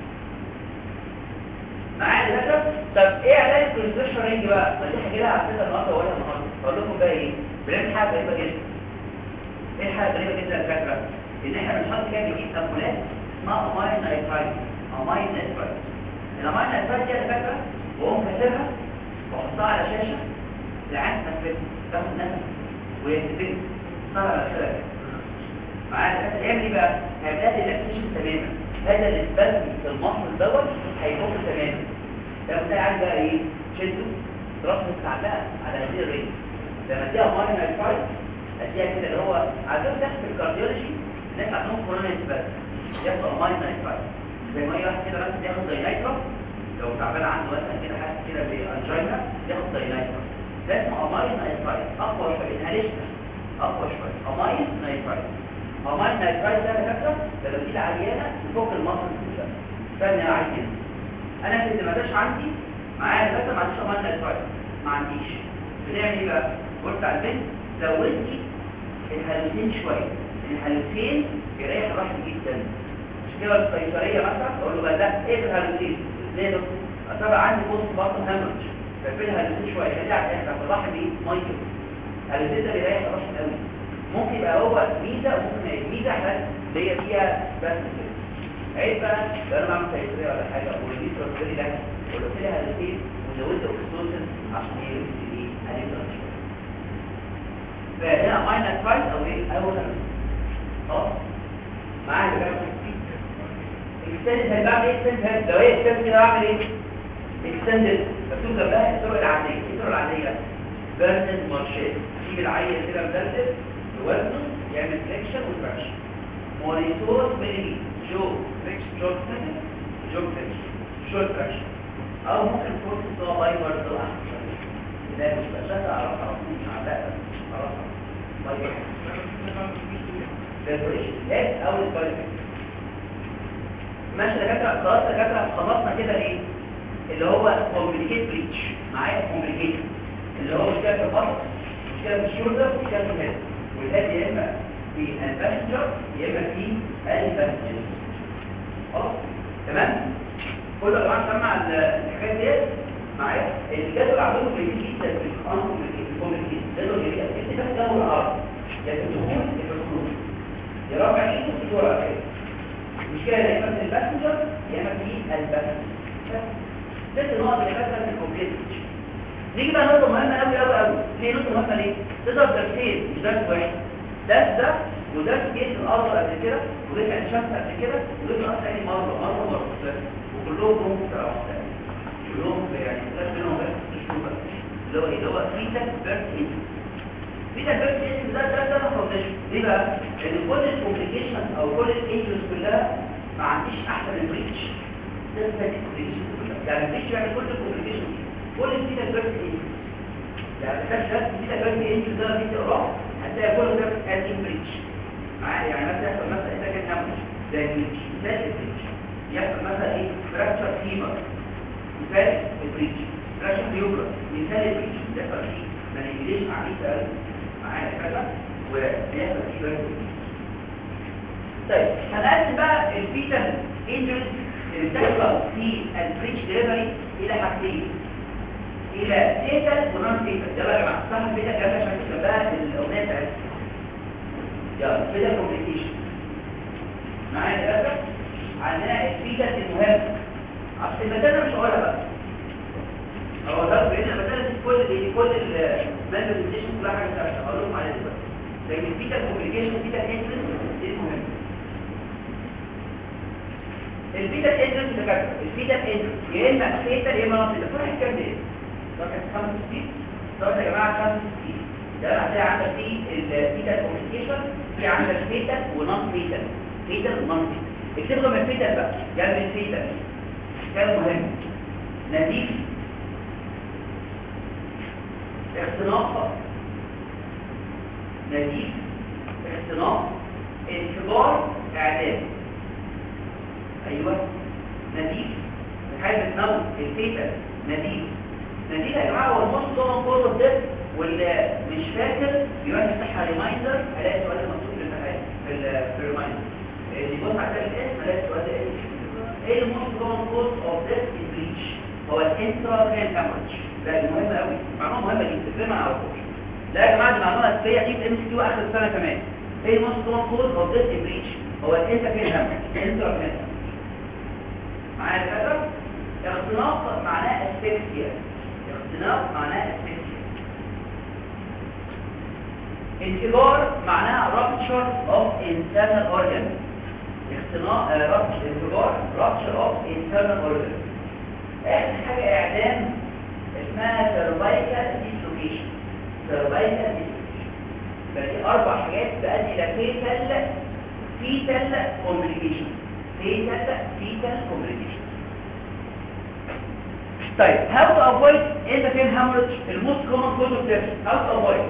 معايا دكاتره طب ايه علاج الكونستريشن رينج بقى ما دي حاجه لها على فكره النهارده ولا النهارده اقول لكم بقى ايه بنعمل حاجه غريبه جدا ايه حاجه غريبه جدا يا دكاتره ان احنا بنحط كده بنجيب امبولات اسمها اماين نايترايت اماين نايترايت الاماين نايترايت دي يا دكاتره واقوم كاتبها واحطها على شاشه العين تنفذ تاخد نفس ويتفك صار على كده معايا دكاتره يعمل ايه بقى هيبدا الاكتشف تماما هذا الاسبازم في المصل دوت هيفك تماما لو ده عايز بقى ايه شده راسه متعلقه على هذه الريل لما اديها اماين نايترايت اديها كده اللي هو عشان تحت الكارديولوجي الناس عندهم كورونا اسبازم ياخد اماين نايترايت زي ما واحد كده مثلا ياخد زي نايترا لو تعبان عنده مثلا كده حاسس كده بانجينا ياخد زي نايترا ده اسمه اماين نايترايت اقوى شويه انهاليشن اقوى شويه اماين نايترايت اماين نايترايت ده دكاتره لما تيجي عيانه تفك المصل كلها فاهم انا عايز كده انا كنت ما جاش عندي معايا دكاتره ما عنديش اماين نايترايت ما عنديش بنعمل ايه بقى قلت على البنت زودتي الهالوسين شويه الهالوسين يريح الرحم جدا مش كده القيصريه مثلا اقول له بقى لا ايه الهالوسين ليه ده اصابع عندي بوست باطن هامرج ففي الهالوسين شويه خليها على الاخر في الرحم ايه ميه الهالوسين ده بيريح الرحم قوي ممكن يبقى هو ميزه وممكن ما يبقى ميزه بس اللي هي فيها بس كده عيب بقى لو انا بعمل قيصريه ولا حاجه والدي ترانسفيري ده وقلت لها هالوسين وزودت اوكسيتوسن عشان يرد ايه هنقدر شويه فهنا ماينس فايت او ايه او خلاص معايا بقى اكستند هل بعمل ايه اكستند هل لو هي اكستند كده بعمل ايه اكستند مكتوب جنبها الطرق العاديه ايه الطرق العاديه فيرسنت مارشيت تجيب العيل كده مدلدل بوزنه يعمل فليكشن وتراكشن مونيتور ميني جو فليكشن جو فليكشن جو فليكشن شو تراكشن او ممكن فورس بتاع بايبر ده احسن ده مش بس اعرف اعرف مع ده خلاص بايبر ده او البايبر ماشي يا دكاتره خلاص يا دكاتره خلصنا كده ايه اللي هو كومبليكيت بريتش معايا كومبليكيت اللي هو مشكله في البطن مشكله في الشولدر مشكله في الهيد والهيد يا اما في الباسنجر يا اما في الباسنجر خلاص تمام كل يا جماعه سمع الحاجات ديت معايا الجدول عندهم جميل جدا في القانون كومبليكيت جدول جميل جدا بس ده هو العرض يعني الدخول في الخروج يرفع ايده في ورا كده المشكلة يا إما في الباسنجر يا إما في الباسنجر ست نقط اللي فاتت في الكومبليت نيجي بقى نقطة مهمة أوي أوي أوي ليه نقطة مهمة ليه؟ تقدر درسين مش درس واحد درس ده ودرس جيت الأرض قبل كده ورجع الشمس قبل كده ورجع الأرض تاني مرة مرة مرة وكلهم هم في كلهم يعني درس منهم بس تشوفها اللي هو إيه؟ اللي هو فيتا بيرث إنت فيتا بيرث إنت ده ده ده ما خدناش ليه بقى؟ لأن كل الكومبليكيشن أو كل الإنجلز كلها ما عنديش احسن البريتش ده الفاتح بريتش يعني البريتش يعني كل الكومبليكيشن كل الفيتا بيرث إنجلز يعني كان ده الفيتا بيرث إنجلز ده دي تقراه هتلاقي كله ده از ان بريتش يعني مثلا يحصل مثلا إذا كان هامش زي البريتش مثال البريتش يحصل مثلا إيه فراكشر فيبر مثال البريتش فراكشر فيبر مثال البريتش يحصل فيه مانيبيليشن عميق قوي معايا كده وبيحصل فيه بيرث طيب هنقسم بقى الفيتال انجريز اللي بتحصل في البريتش ديليفري الى حاجتين الى تيتال ونون تيتال ده بقى يا جماعه صح الفيتال كده عشان تشبهها الاغنيه بتاعتها يلا فيتال كومبليكيشن معايا ثلاثه عندنا الفيتال المهم اصل المثال مش هقولها بقى هو ده بين المثال دي كل دي كل المانيفستيشن كلها حاجه ثابته هقول لكم عليها دلوقتي لكن الفيتال كومبليكيشن الفيتال انجريز دي مهم البيتا انجلز تكتب البيتا انجلز يا اما فيتا يا اما نون فيتا كل الكلام ده رقم 65 دوت يا جماعه 65 ده هتلاقي عندك في البيتا كوميونيكيشن في عندك فيتا ونون فيتا فيتا ونون فيتا اكتب لهم الفيتا بقى جنب الفيتا كلام مهم نزيف اختناق نزيف اختناق انفجار اعداد ايوه نزيف حاجه بتموت الفيتا نزيف نزيف يا جماعه هو النص طبعا كله ده واللي مش فاكر يروح يفتح ريمايندر الاقي سؤال مكتوب في الامتحان في في الريمايندر اللي يبص على الاسم الاقي السؤال ده ايه ايه الموست كومن كوز اوف ذس بريتش هو الانترا كان هامرج ده مهم قوي معلومه مهمه جدا زي ما اعرفوش لا يا جماعه دي معلومه اساسيه دي في ام سي كيو اخر السنه كمان ايه الموست كومن كوز اوف ديس بريتش هو انت فين هم انترا فين معايا الفكره اختناق معناه اسفكسيا اختناق معناه اسفكسيا انفجار معناها rupture of internal organ اختناق انفجار rupture of internal organ اخر حاجه اعدام اسمها cervical dislocation cervical dislocation فدي اربع حاجات تؤدي الى fetal fetal complication fetal fetal complication طيب how to avoid endocrine hemorrhage الموست common cause of death how to avoid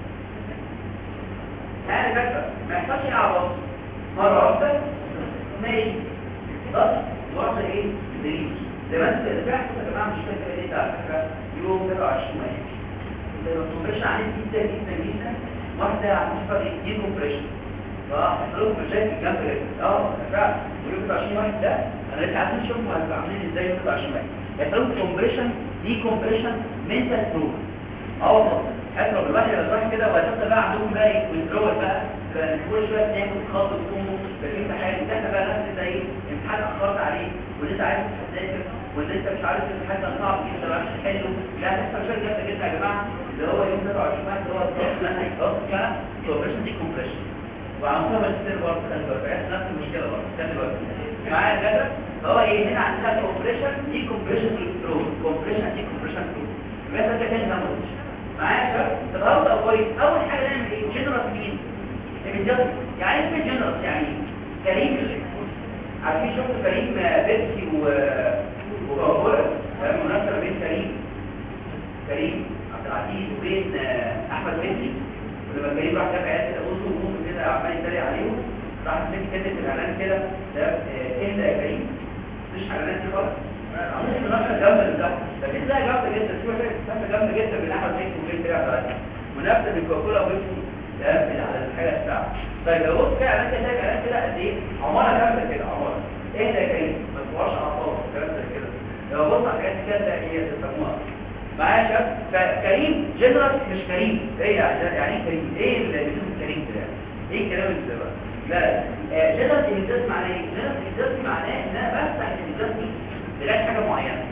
يعني فاكره ما يحصلش اعراض مره واحده ماشي بس واحده ايه دريج زي ما انت رجعت يا جماعه مش فاكر ايه ده على فكره يوم 23 مايو اللي ما تكونش عليه جدا جدا جدا واحده هتحصل ايه دي كومبريشن فحصلوا مشاكل جنب كده اه فعلا يوم 23 واحد ده انا لسه عايزين نشوف هتبقى عاملين ازاي يوم 23 مايو يحصلوا كومبريشن دي كومبريشن منتال تروما اه والله حتى لو الواحد يبقى صاحي كده وهتبدا بقى عندهم بقى ويتروج بقى بقى كل شويه تاخد خط وتقوم لكن انت حاجه انت بقى نفس زي امتحان اخرت عليه واللي انت عايز تذاكر واللي انت مش عارف الامتحان ده صعب جدا ما عرفتش تحله لا هتحصل شويه جامده جدا يا جماعه اللي هو يوم 23 واحد اللي هو الضغط اللي انا هيتضغط كده كومبريشن دي كومبريشن وعلى مستوى الستير برضه خلي بالك عرفت نفس المشكله برضه خلي بالك معايا كده فهو ايه هنا عندنا كومبريشن دي كومبريشن كنترول كومبريشن دي كومبريشن كنترول يبقى ده كان هامورج معايا شباب تغلط كويس اول حاجه نعمل ايه جنرال مين الجنرال يعني اسم الجنرال يعني كريم عارفين شفت كريم بيبسي و وكوكولا مناسبه بين كريم كريم عبد العزيز وبين احمد بيبسي ولما كريم راح جاب عيال كده وصل وصل كده عمال يتريق عليهم راح مسك كتب الاعلان كده ده اهدى يا كريم مش اعلانات دي خالص عملت منافسه جامده لده لكن ده جامده جدا في منافسه جامده جدا بين احمد بيبسي وبين كريم عبد العزيز منافسه بين كوكولا وبيبسي تقفل على الحاجه بتاعته طيب لو بص كده اعلان كده اعلان كده قد ايه عماره كامله كده عماره اهدى يا كريم ما تبقاش اعصاب الكلام ده كده لو بص على الحاجات كده هي تسموها معايا شباب فكريم جنرال مش كريم ايه يعني يعني ايه كريم ايه اللي بيسمى كريم ده ايه الكلام اللي ده لا جنرال انجاز معناه ايه جنرال انجاز معناه ان انا بفتح الانجاز دي لغايه حاجه معينه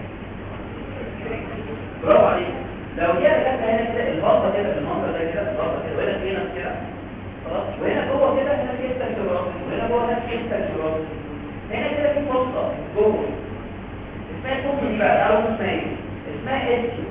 برافو عليك لو دي جت هنا كده البطه كده المنظر ده كده البطه كده وهنا في ناس كده خلاص وهنا جوه كده هنا في استكشورات وهنا جوه هنا في استكشورات هنا كده في فصله جوه اسمها الفصل دي بقى او اسمها ايه اسمها اسيو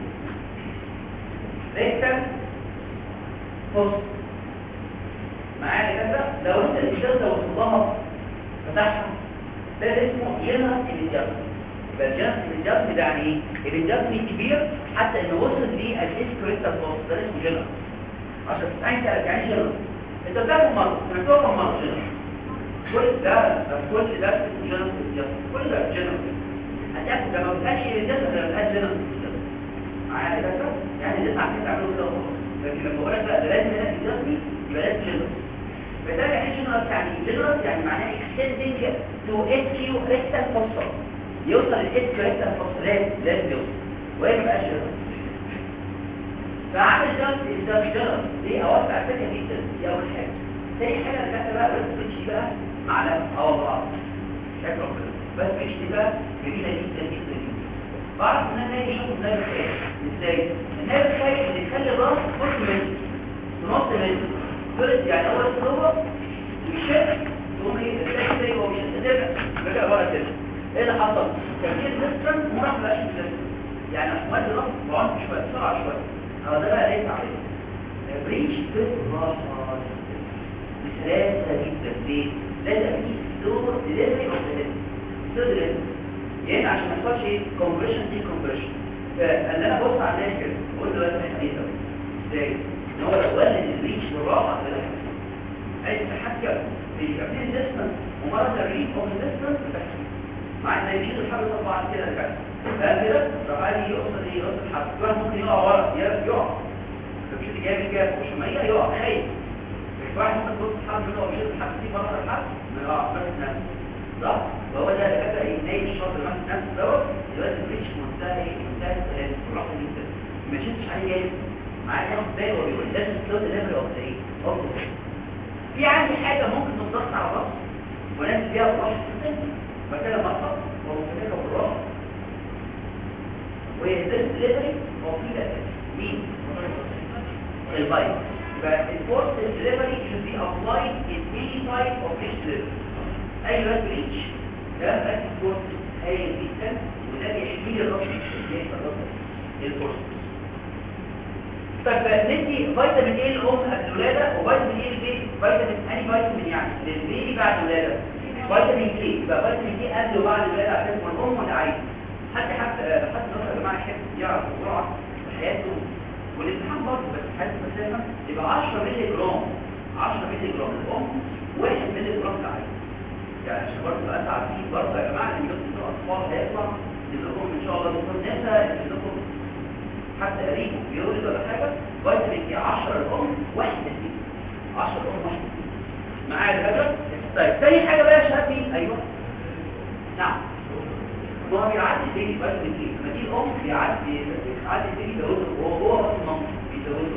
ريكتم فصل معايا كده لو انت الاشاره لو وصلها فتحها ده اسمه جنرال انجاز يبقى الجنرال انجاز ده يعني ايه الانجاز كبير حتى انه وصل ليه الاسكريتال فصل ده اسمه جنرال عشان انت يعني جنرال انت بتاخد مرة سمعتوها كم مرة جنرال كل ده كل ده اسمه جنرال انجاز كل ده جنرال هتاخد لما بتكونش الانجاز ولا بتكونش جنرال معايا كده يعني تسمع كده تعملوا كده وخلاص لكن لما بقول لك لا ده لازم هنا انجاز يبقى لازم جنرال فده يعني جنرال يعني جنرال يعني معناه extending to SQ rectal fossa يوصل للإسك rectal fossa لازم لازم يوصل وهي ما بقاش جنرال فعامل جنرال ده مش جنرال دي اوسع الفكره جدا دي اول حاجه تاني حاجه رجعت بقى بس مش بقى معلم اه والله شكله كده بس مش دي بقى جميله جدا جدا جدا بعرف ان انا اجي اشوف النايب الخير ازاي النايب الخير اللي يخلي الراس فوق منه نص منه ثلث يعني اول صوره الشق تقوم ايه الثاني زي هو مش ترجع رجع ورا كده ايه اللي حصل كان في ريزيستنس وما راحش ريزيستنس يعني احمد الراس بعمق شويه بسرعه شويه هو ده بقى ليه عليه بريتش بالراحه بسلاسه جدا ليه لازم في دور ديليفري اوف ذا يعني عشان ما يحصلش ايه كومبريشن دي كومبريشن فان انا بص على الناس كده قلت له انت حديثه ازاي ان هو لو ولد الريتش بالراحه ده عايز تحكم في كابتن ديستنس ومرض الريت او الديستنس بتحكم مع ان يجيب الحبل طبعا كده كده فقال كده راح قال لي يقصد ايه يقصد الحبل واحد ممكن يقع ورا يقع مش اللي جاي جاب وشميه يقع خايف واحد ممكن تبص الحبل كده ومشيت الحبل دي بره الحبل ما يقعش ماسك نفسه صح فهو ده اللي كده ايه نايم الشاطر ماسك نفسه دوت دلوقتي الريتش منتهى ايه منتهى السلام بالراحه جدا ما شفتش عليه جاي معايا ياخد باله وهو بيقول لازم تلود ليفل اوف ايه اوف في عندي حاجه ممكن تضغط على الراس وناس فيها الراس مثلا مصر وممكن بالراس ويزيد دليفري هو في ده مين البايت يبقى الفورس دليفري should be applied in any type of fish delivery اي بس ريتش ده بس فورس هايل جدا وده بيحمي الرأس بيحمي الرأس الفورس طب ندي فيتامين ايه للام قبل الولاده وفيتامين ايه للبيبي فيتامين اني فيتامين يعني للبيبي بعد الولاده فيتامين كي يبقى فيتامين كي قبل وبعد الولاده عشان الام ولا عايز حد حتى حد نصر يا جماعه يحب يعرف بسرعه في حياته والامتحان برضه بس حاسس مسافه يبقى 10 مللي جرام 10 مللي جرام للام 1 مللي جرام للعيل يعني عشان برضه تبقى انت عارفين برضه يا جماعه ان دكتور الاطفال هيطلع لكم ان شاء الله دكتور نسا لكم حتى قريب بيولد ولا حاجه فيتامين كي 10 الام 1 مللي 10 الام 1 مللي معايا يا دكتور طيب ثاني حاجه بقى يا شباب ايوه نعم ما هو بيعدي البيبي بس بيجي لما دي الام بيعدي بيعدي البيبي بيزوده وهو هو بس المنطق بيزوده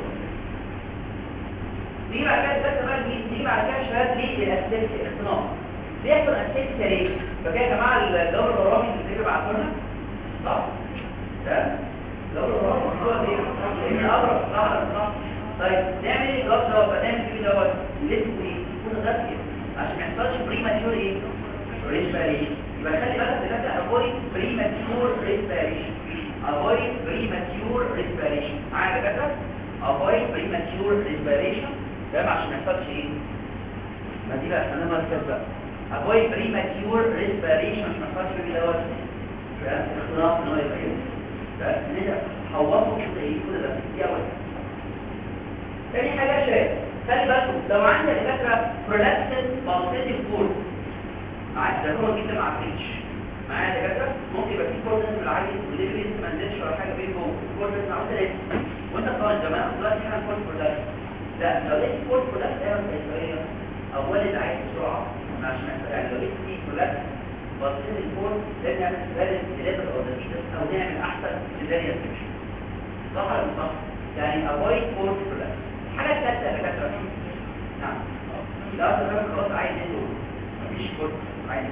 نيجي بعد كده ده بقى نيجي بعد كده شباب ليه الاساس الاختناق بيحصل اساس ليه فكده يا جماعه الدور الرامي اللي بيجي بعته لنا صح ده دور الرامي هو ايه لان اقرب صح صح طيب نعمل ايه الجواب ده فنعمل فيه دوت لازم يكون غذائي عشان ما يحصلش بريماتيور ايه ريسبيريشن يبقى خلي بالك دلوقتي avoid premature respiration avoid premature respiration معايا يا دكاتره avoid premature respiration تمام عشان ما يحصلش ايه ما دي بقى انا مركز بقى avoid premature respiration عشان ما يحصلش ايه دوت تمام اختلاف ان هو يبقى ايه تمام نقدر حوضه كده ايه كل ده دي اول تاني حاجه يا شباب خلي بالكم لو عندي يا دكاتره prolapsed pulsating force معايا ده هو جدا مع الريتش معايا يا دكاتره ممكن يبقى في كورنس بالعادي ودي لسه ما نزلش ولا حاجه بين جوه كورنس مع ثلاثه وانت طالع زمان دلوقتي احنا كورس برودكت لا لو لقيت كورس برودكت ايوه اسرائيليه اولد عايز بسرعه عشان يعني لو لقيت في برودكت بصين الكورس لازم نعمل سبالة ديليفر او او نعمل احسن سيزاريان سكشن صح ولا مش صح؟ يعني افويد كورس برودكت الحاجه الثالثه يا دكاتره نعم لو انت خلاص عايز ايه مفيش كورس عايز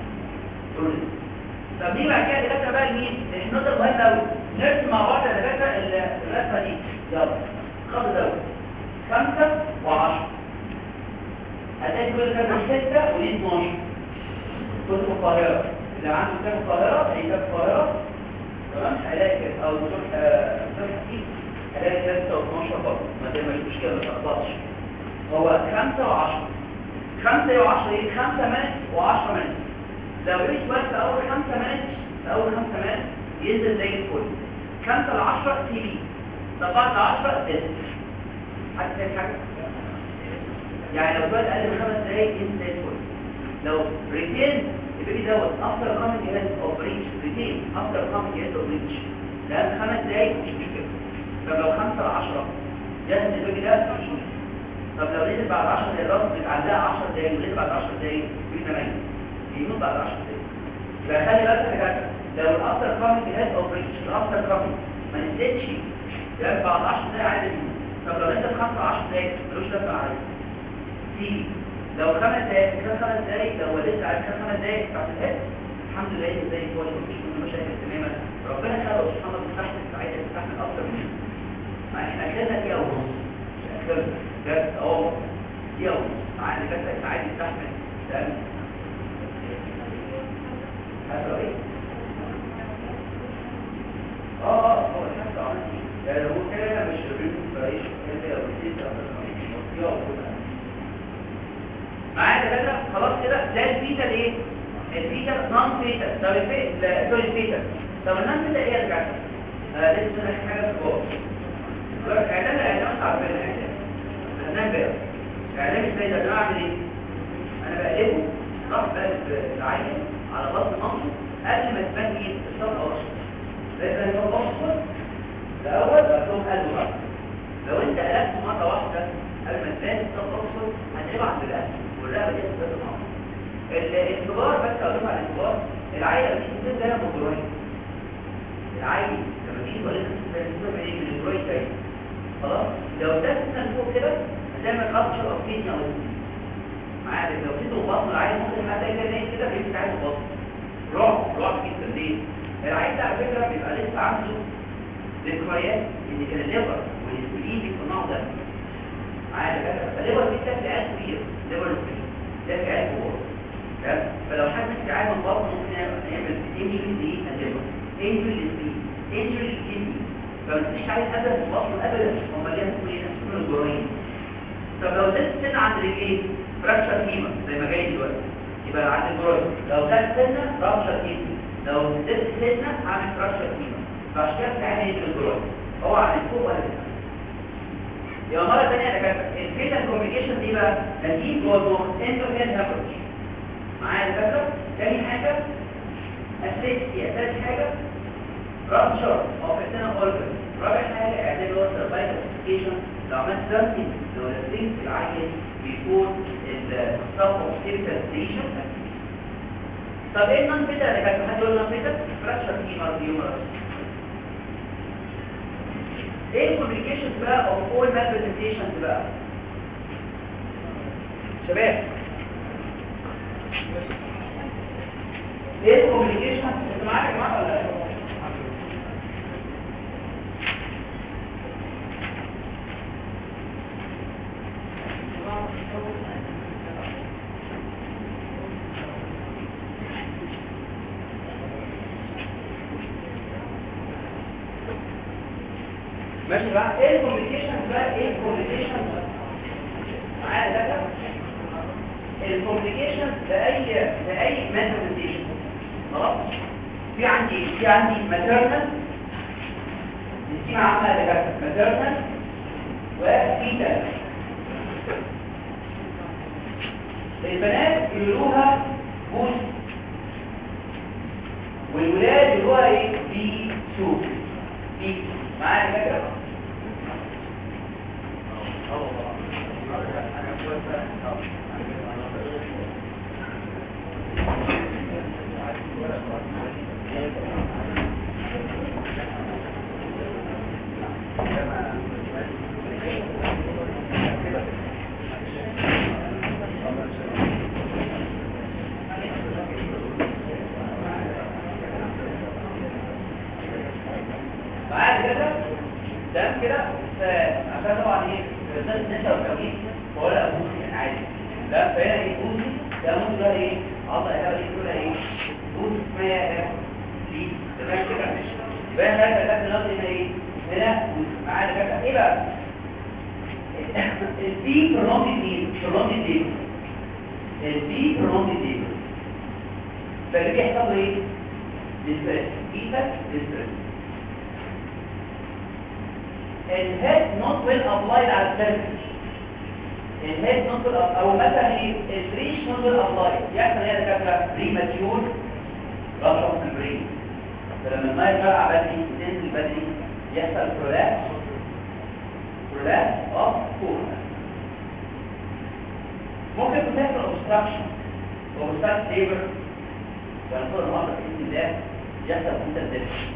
طب دي بعد كده دكاتره بقى لمين النقطه المهمه قوي نرسم مع بعض يا دكاتره الرسمه دي يلا خط دوت خمسة وعشرة هتلاقي كل كام ستة ودي 12 كتب القاهرة اللي عنده كتاب القاهرة هي كتاب القاهرة تمام هلاقي كده او دكتور دكتور حكيم هلاقي 6 و12 برضه ما دام مش مشكلة ما تقطعش هو 5 و10 5 و10 ايه 5 منت و10 منت لو جيت بس في اول 5 منت في اول 5 منت ينزل زي الفل 5 ل 10 تي بي طب بعد 10 تست حد فاهم حاجه يعني لو بقى اقل من 5 دقايق ينزل زي الفل لو ريتين البيبي دوت افتر كامينج هيد اوف ريتش ريتين افتر كامينج هيد اوف ريتش ده 5 دقايق مش مشكله طب لو 5 ل 10 جهز البيبي ده طب لو نزل بعد 10 دقايق الراس بتعديها 10 دقايق ونزل بعد 10 دقايق بيبقى ميت يموت بعد 10 دقايق فخلي بالك يا جدع لو الافتر كامينج هيد اوف ريتش الافتر كامينج ما نزلش يبقى بعد 10 دقايق عادي يموت طب لو نزل 5 10 دقايق ملوش دفع عليه سي لو خمس دقايق كده خمس دقايق لو ولدت على كده خمس دقايق بتاعت الهاد الحمد لله زي الفل مفيش منه مشاكل تماما ربنا خلقه سبحانه وتعالى تستحمل ساعتها تستحمل اكتر من كده احنا اخرنا دقيقه ونص اخرنا بجد اه دقيقه ونص عادي بس عادي يستحمل تمام هذا ايه اه اه هو الحمد لله يعني هو كده مش بالنسبه كده لو نسيت او معايا دكاتره خلاص كده ده الفيتا الايه الفيتا نون فيتا طب الفيتا سوري الفيتا طب النون فيتا ايه يا دكاتره آه لسه انا حاجه في جوه دلوقتي اعلان الاعلان عارفين الاعلان الاعلان بقى اعلان ازاي ده انا اعمل ايه انا بقلبه صح بقلب العين على بطن مامته قبل ما تبان ايه الصوت او الصوت لازم يكون بص الاول بقوم قلبه بقى لو انت قلبته مره واحده قبل ما تبان الصوت او الصوت هتبعت للقلب والرقبه دي هتبقى معاهم الانتظار بس اقول لكم على الانتظار العيله دي بتبقى زي الموضوعين العيل لما تيجي تقول لك بتبقى ايه من الدرويد ده لو ده سنه فوق كده هتعمل رابشر اوف كيدني او معايا لو في ضغط العين ممكن حتى يجي كده بيفتح عين ضغط رعب رعب جدا ليه؟ العين ده على فكره بيبقى لسه عنده ذكريات ان كان الليفر والانسولين بيصنعوا ده معايا كده فالليفر دي بتاكل عين كبير ليفر سبرين ده في عين كبير تمام فلو حد في عين الضغط ممكن يعمل انجري دي الليفر انجري للسبرين انجري للكدني فما تديش عايز ابدا البطن ابدا هم ليها تكون ايه تكون الجرايم طب لو زدت سنه عند رجلين فراكشر فيما زي ما جاي دلوقتي يبقى عند الجرايم لو زدت سنه فراكشر فيما لو زدت سنه هعمل فراكشر فيما فعشان كده بتعمل ايه الجرايم هو عن فوق ولا تحت يبقى مره ثانيه يا دكاتره الفيتال كوميونيكيشن دي بقى نتيجه جوه الضغط انتو هيد هابرج معايا يا دكاتره تاني حاجه اسيستي ثالث حاجه رابشر او فتنة اورجن رابع حاجة اعداد اللي هو سرفايفل ابلكيشن لو عملت سيرتنج لو السينك العين بيكون الصف اوف سيرتال ستيشن طب ايه النون بيتا اللي كانت حد يقول نون بيتا فراكشر فيمر هيومرس ايه الكوميونيكيشنز بقى او اول مالبرزنتيشنز بقى شباب ايه الكوميونيكيشن انت معاك يا جماعه ولا لا ماشي بقى ايه الكوميونيكيشن بقى ايه الكوميونيكيشن معايا ده الكوميونيكيشن لاي لاي مانيفستيشن خلاص في عندي في عندي ماتيرنال دي عامله ده ماتيرنال وفيتال البنات يقولوها بوس والولاد يقولوها ايه بي سو بي معايا كده معايا كده تمام كده عشان طبعا ايه بالذات ان انت وكمين ولا ابوسي يعني عادي لا فهنا ايه بوسي ده ممكن ده ايه عضله هنا دي كلها ايه بوسي اسمها ايه دي تمام كده يبقى هنا ده ده هنا ايه هنا معايا كده ايه بقى البي برونتي دي برونتي دي البي برونتي دي فاللي بيحصل له ايه ديسبريس ايدك ديسبريس الهيد نوت ويل ابلايد على السيرفيس الهيد نوت ويل او مثلا ايه الريش نوت ويل ابلايد يحصل ايه يا دكاتره بريماتيور رشح في البرين فلما الماء يفرقع بدري تنزل بدري يحصل برولابس برولابس اوف كورنا ممكن يكون تحصل اوبستراكشن اوبستراكت ليبر ونقول النهارده باذن الله يحصل انترديكشن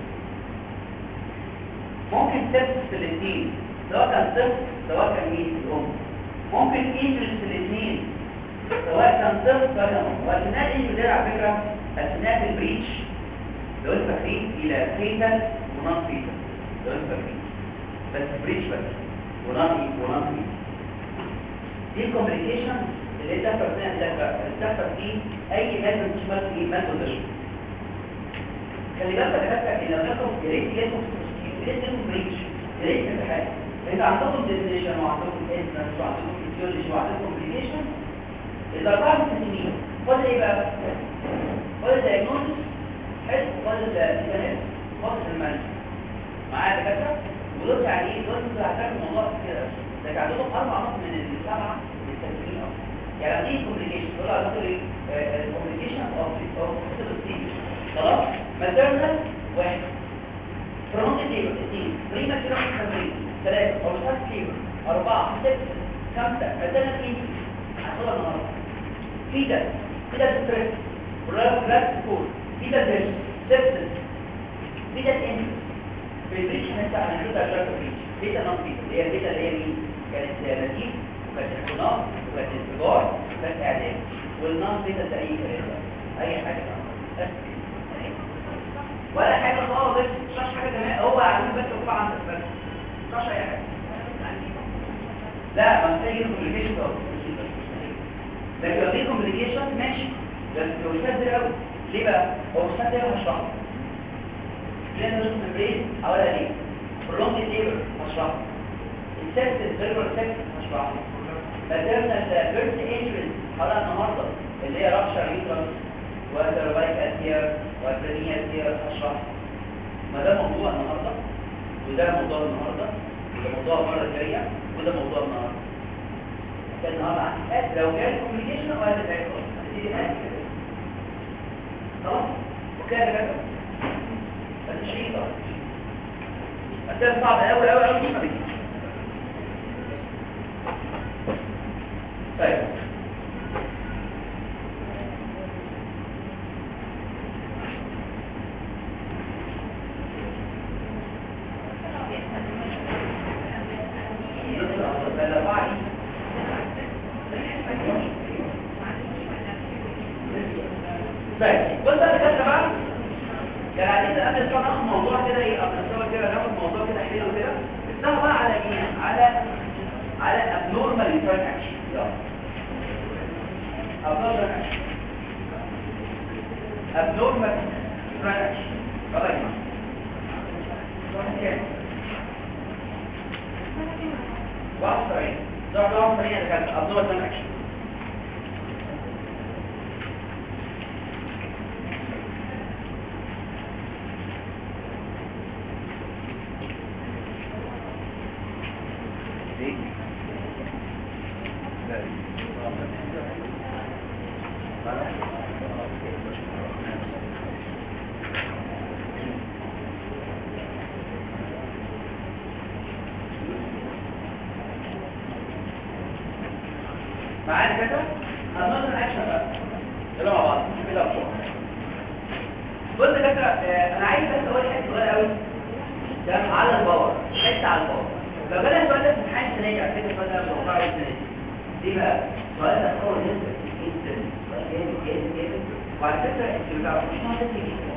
ممكن سبس في الاثنين سواء كان سبس سواء كان مين الام ممكن انجلس في الاثنين سواء كان سبس سواء كان ام واثناء الانجلس على فكره اثناء البريتش لو انت فاكرين الى فيتال ونون فيتال لو انت فاكرين بس بريتش بس ونون ونون فيتال دي الكوميونيكيشن اللي انت فاكرها اللي بتحصل فيه اي ماده بتشمل فيه ماده تشمل خلي بالك يا دكاتره ان لو ناخد جريد ياخد لازم بريتش لازم الحاجة انت عندكم ديفينيشن وعندكم انسنس وعندكم فيزيولوجي وعندكم كومبليكيشن الاربعه مستنيين فاضل ايه بقى فاضل دايجنوستس حلو فاضل ديفينيشن فاضل المانج معايا دكاتره ودول يعني ايه دول انتوا هتعملوا الموضوع كده ده عندكم اربع نقط من السبعه مستنيين اصلا يعني دي كومبليكيشن دول عندكم ايه كومبليكيشن اوف اوف خلاص ماتيرنال واحد فرونت ليبر اثنين بريما كيلو خمسين ثلاثة أوسط ليبر أربعة ستة خمسة مثلا إيه هنقولها النهاردة فيدا فيدا ستريس بلاك سكول فيدا دريس سبسس فيدا إنس في البريتش هنفتح هنشوف أشياء في البريتش بيتا نون بيتا اللي هي البيتا اللي هي مين كانت نتيج وكانت اختناق وكانت انفجار وكانت اعدام والنون بيتا ده اي كلام اي حاجه بس ولا حاجه خالص مش حاجه كمان هو عامل بس وقع عندك بس مش اي حاجه لا ما محتاج كوميونيكيشن لكن لو في كوميونيكيشن ماشي بس لو شد قوي ليه بقى هو شد قوي هشرحه لان نص البرين اولا ليه prolonged labor هشرحه السكت الفيربال سكت هشرحه maternal birth injuries حلقه النهارده اللي هي رابشر يوترس وسيرفايك اسير وبرينيا اسير هشرحه ما ده موضوع النهارده وده موضوع النهارده وده موضوع المره الجايه وده موضوع النهارده كان النهارده عندي لو جالي كوميونيكيشن او هذا زي خلاص وكده كده بس شيء طبعا أسئلة صعبة أوي أوي أوي ما بيجيش طيب طيب بص انا كده بقى يعني عايزين قبل شويه ناخد موضوع كده ايه قبل شويه كده ناخد موضوع كده حلو كده نفتح بقى على ايه على على abnormal return action يلا abnormal action abnormal return action يلا يا جماعه واحد صحيح ده واحد صحيح ده كان abnormal return action معانا كده هننظر الاكشن بقى يلا مع بعض نشوف ايه الاخبار بص يا كده آه، انا عايز بس اقول حاجه صغيره قوي ده على الباور حته على الباور لو جالنا السؤال ده في امتحان السنه دي على فكره السؤال ده متوقع السنه دي ليه بقى؟ السؤال ده هو نسبه جدا سؤال جامد جامد جامد وعلى فكره انت ما تعرفوش ان هو ده جدا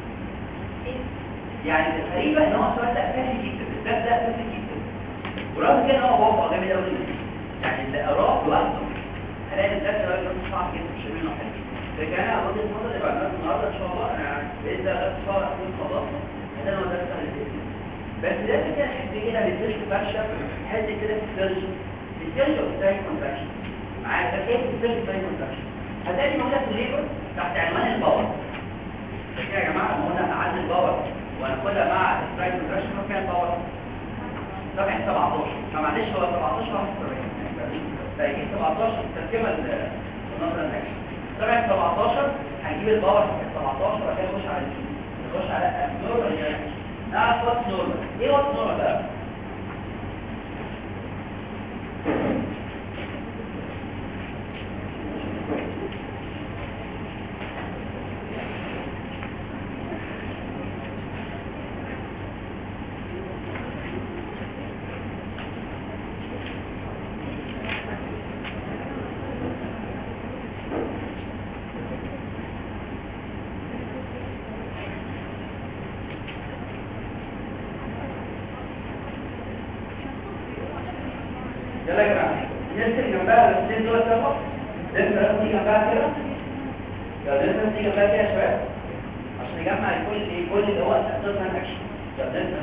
يعني الغريبه ان هو السؤال ده سهل جدا الباب ده سهل جدا ورغم كده ان هو واقع جامد قوي يعني اللي قراه لوحده هلاقي الدرس ده بيكون صعب جدا مش منه حاجه لكن انا اظن الفتره اللي بعدها النهارده ان شاء الله انا باذن الله ان شاء الله اكون خلصت هذا هو درس الفيزياء بس ده كده حد كده بيسيرش فاشة حد كده في السيرش السيرش اوف تايم كونتراكشن معايا ده كيف السيرش تايم كونتراكشن هتلاقي موجوده في الليبر تحت عنوان الباور كده يا جماعه ما قلنا نعدل الباور وناخدها مع التايم كونتراكشن هو كان باور صفحه 17 فمعلش هو 17 واحد فيجيب 17 تركيبه النظره الاكشن طبعا 17 هنجيب الباور في 17 وبعد كده نخش على الجي نخش على نورمال نعرف وات نورمال ايه وات نورمال بقى يلا يا جماعه الناس اللي جنبها الاثنين دول سوا لازم لازم تيجي جنبها كده يلا لازم تيجي جنبها كده يا شباب عشان نجمع الكل كل اللي هو اساسا الاكشن يلا لازم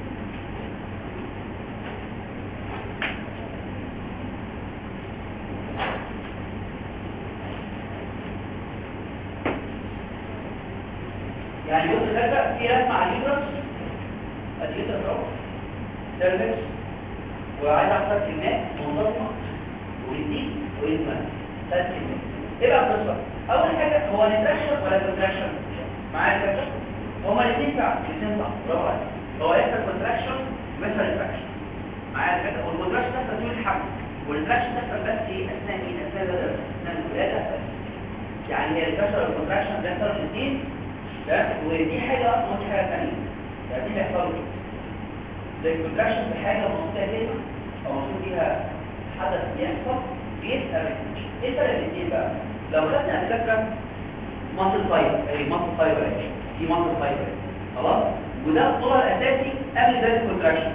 يعني بص كده في رسمه على اليوترس اليوترس اهو سيرفكس وعايز احصل كميات منتظمه ويزيد ويزمن ثلاث كميات ايه بقى القصه اول حاجه هو نتراكشن ولا كونتراكشن معايا كده هما الاثنين فعلا الاثنين صح برافو عليك هو يحصل كونتراكشن مثل نتراكشن معايا كده والكونتراكشن تحصل طول الحمل والنتراكشن تحصل بس ايه اثناء ايه اثناء الولاده اثناء الولاده بس يعني هي الكسر والكونتراكشن بيحصل الاثنين ده ودي حاجه ودي حاجه ثانيه يعني دي بيحصلوا كده زي الكونتراكشن في حاجه موجوده كده او موجود فيها حدث بيحصل بيبقى ريتنشن ايه الفرق بين الاثنين بقى لو خدنا الفكره ماسل فايبر اي ماسل فايبر اهي دي ماسل فايبر خلاص وده الطول الاساسي قبل ذلك الكونتراكشن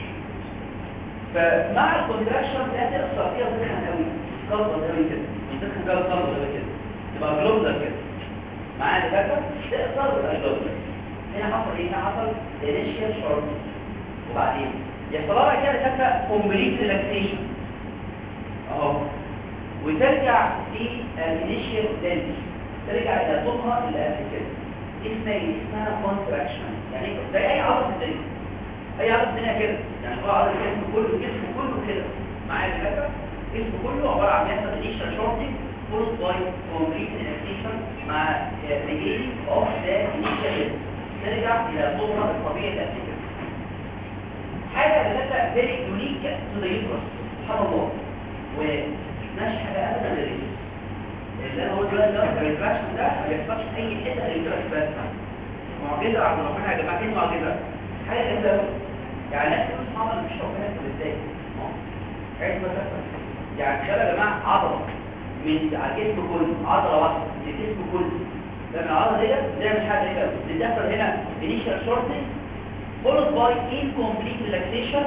فمع الكونتراكشن ده تقصر فيها تخن قوي قلبه قوي كده تخن قوي قلبه قوي كده تبقى جلوبلر كده معايا دكاتره تقصر وتبقى جلوبلر هنا حصل ايه هنا حصل انيشيال شورت وبعدين يحصل لها كده دكاتره كومبليت ريلاكسيشن اهو وترجع في الانيشيال دنس ترجع الى طولها اللي قبل كده اسمها ايه؟ اسمها كونتراكشن يعني زي اي عضله في الدنيا اي عضله في الدنيا كده يعني هو عضله الجسم كله الجسم كله كده معايا الفكره الجسم كله عباره عن يحصل انيشال شورتنج فولد باي كومبليت ريلاكسيشن مع ريجينينج اوف ذا انيشال ترجع الى طولها الطبيعي اللي قبل كده حاجه بتبقى فيري يونيك تو ذا يوترس سبحان الله ومش حاجه ابدا للرجل اللي انا بقول دلوقتي ده الريفراكشن ده ما بيحصلش في اي حته غير الجراس بس معجزه عند ربنا يا جماعه ايه معجزه حاجه جامده قوي يعني ناس اصحاب مش ربنا يكتب ازاي عايز مثلا يعني تخيل يا جماعه عضله من على الجسم كله عضله واحده من الجسم كله لما العضله ديت بتعمل حاجه كده بتحصل هنا initial shortening followed by incomplete relaxation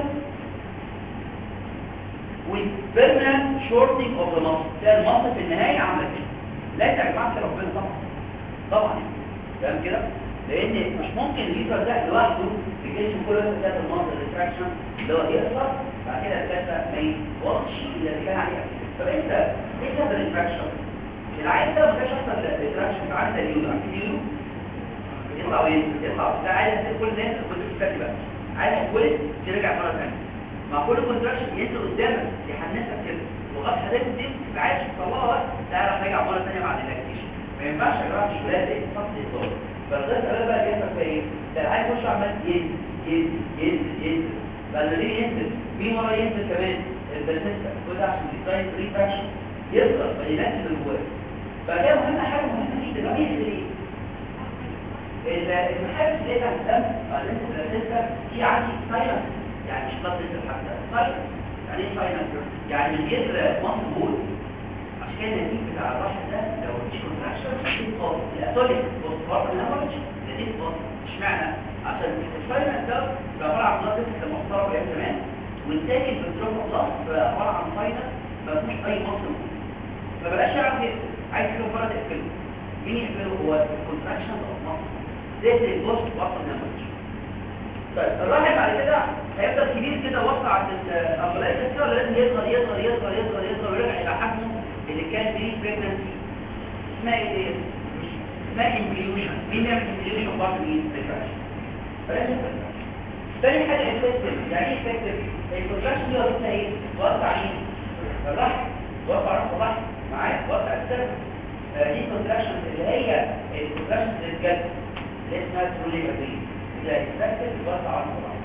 with permanent shortening of the muscle ده المصل في النهاية عمل كده لا يا جماعة ربنا طبعا طبعا فاهم كده لان مش ممكن الليتر ده لوحده في الجسم كله يبقى المصل الريتراكشن اللي هو يخلص بعد كده الكاسة ما يوصلش الى اللي كان عليه طب انت ايه سبب الريتراكشن العين ده ما كانش اصلا الريتراكشن عندك اليورو عندك اليورو يطلع وينزل يطلع ده عايز كل ده كنت بتفكر بقى عايز كل ترجع مره ثانيه مع كل كونتراكشن ينزل قدامك يحنسك كده لغايه حضرتك دي تبقى عايز تطلعها تعرف ترجع مره ثانيه بعد الاكتيشن ما ينفعش يا جماعه الشغلانه دي فصل الصوت فالغير ده بقى بيحصل في ايه؟ ده عايز يخش عمال ينزل ينزل ينزل ينزل بعد ما يجي ينزل مين ورا ينزل كمان البرسيستا كل ده عشان يتراين ريفراكشن يضغط فينزل اللي جواه فكده مهمه حاجه مهمه جدا بقى ينزل ايه؟ المحابس اللي هي الدم بعدين البرسيستا في عندي سايلنس يعني مش قصد حتى طيب يعني ايه فاينل يعني الجسر مصبول عشان كده النتيج بتاع الراحه ده لو مش كونتراكشن هتبقى فاضي الاتوليك بوستبارت الهemorrhage نتيجه فاضي اشمعنى عشان الفاينل ده بيبقى عباره عن بلاد لسه محترم يعني زمان والتاني البنتروم بلس بيبقى عباره عن فاينل ما فيهوش اي مصل فبلاش يعرف يقفل عايز يقفل بره تقفله مين يقفله هو الكونتراكشن اوف مصل زي البوست بارت الهemorrhage طيب الراحل بعد كده هيفضل كبير كده وسط عند الأغلاق الكسرة لازم يصغر يصغر يصغر يصغر يصغر ويرجع إلى حجمه اللي كان فيه بريجنسي اسمها ايه؟ اسمها امبليوشن مين يعمل امبليوشن برضه مين؟ ريفراكشن تاني حاجة افكتيف يعني ايه افكتيف؟ الكونتراكشن دي وظيفتها ايه؟ توسع مين؟ الرحم توسع راس الرحم معايا توسع السيرفس دي كونتراكشن اللي هي الكونتراكشن للجلد اللي اسمها تروليجابري اللي هتتركز توسع راس الرحم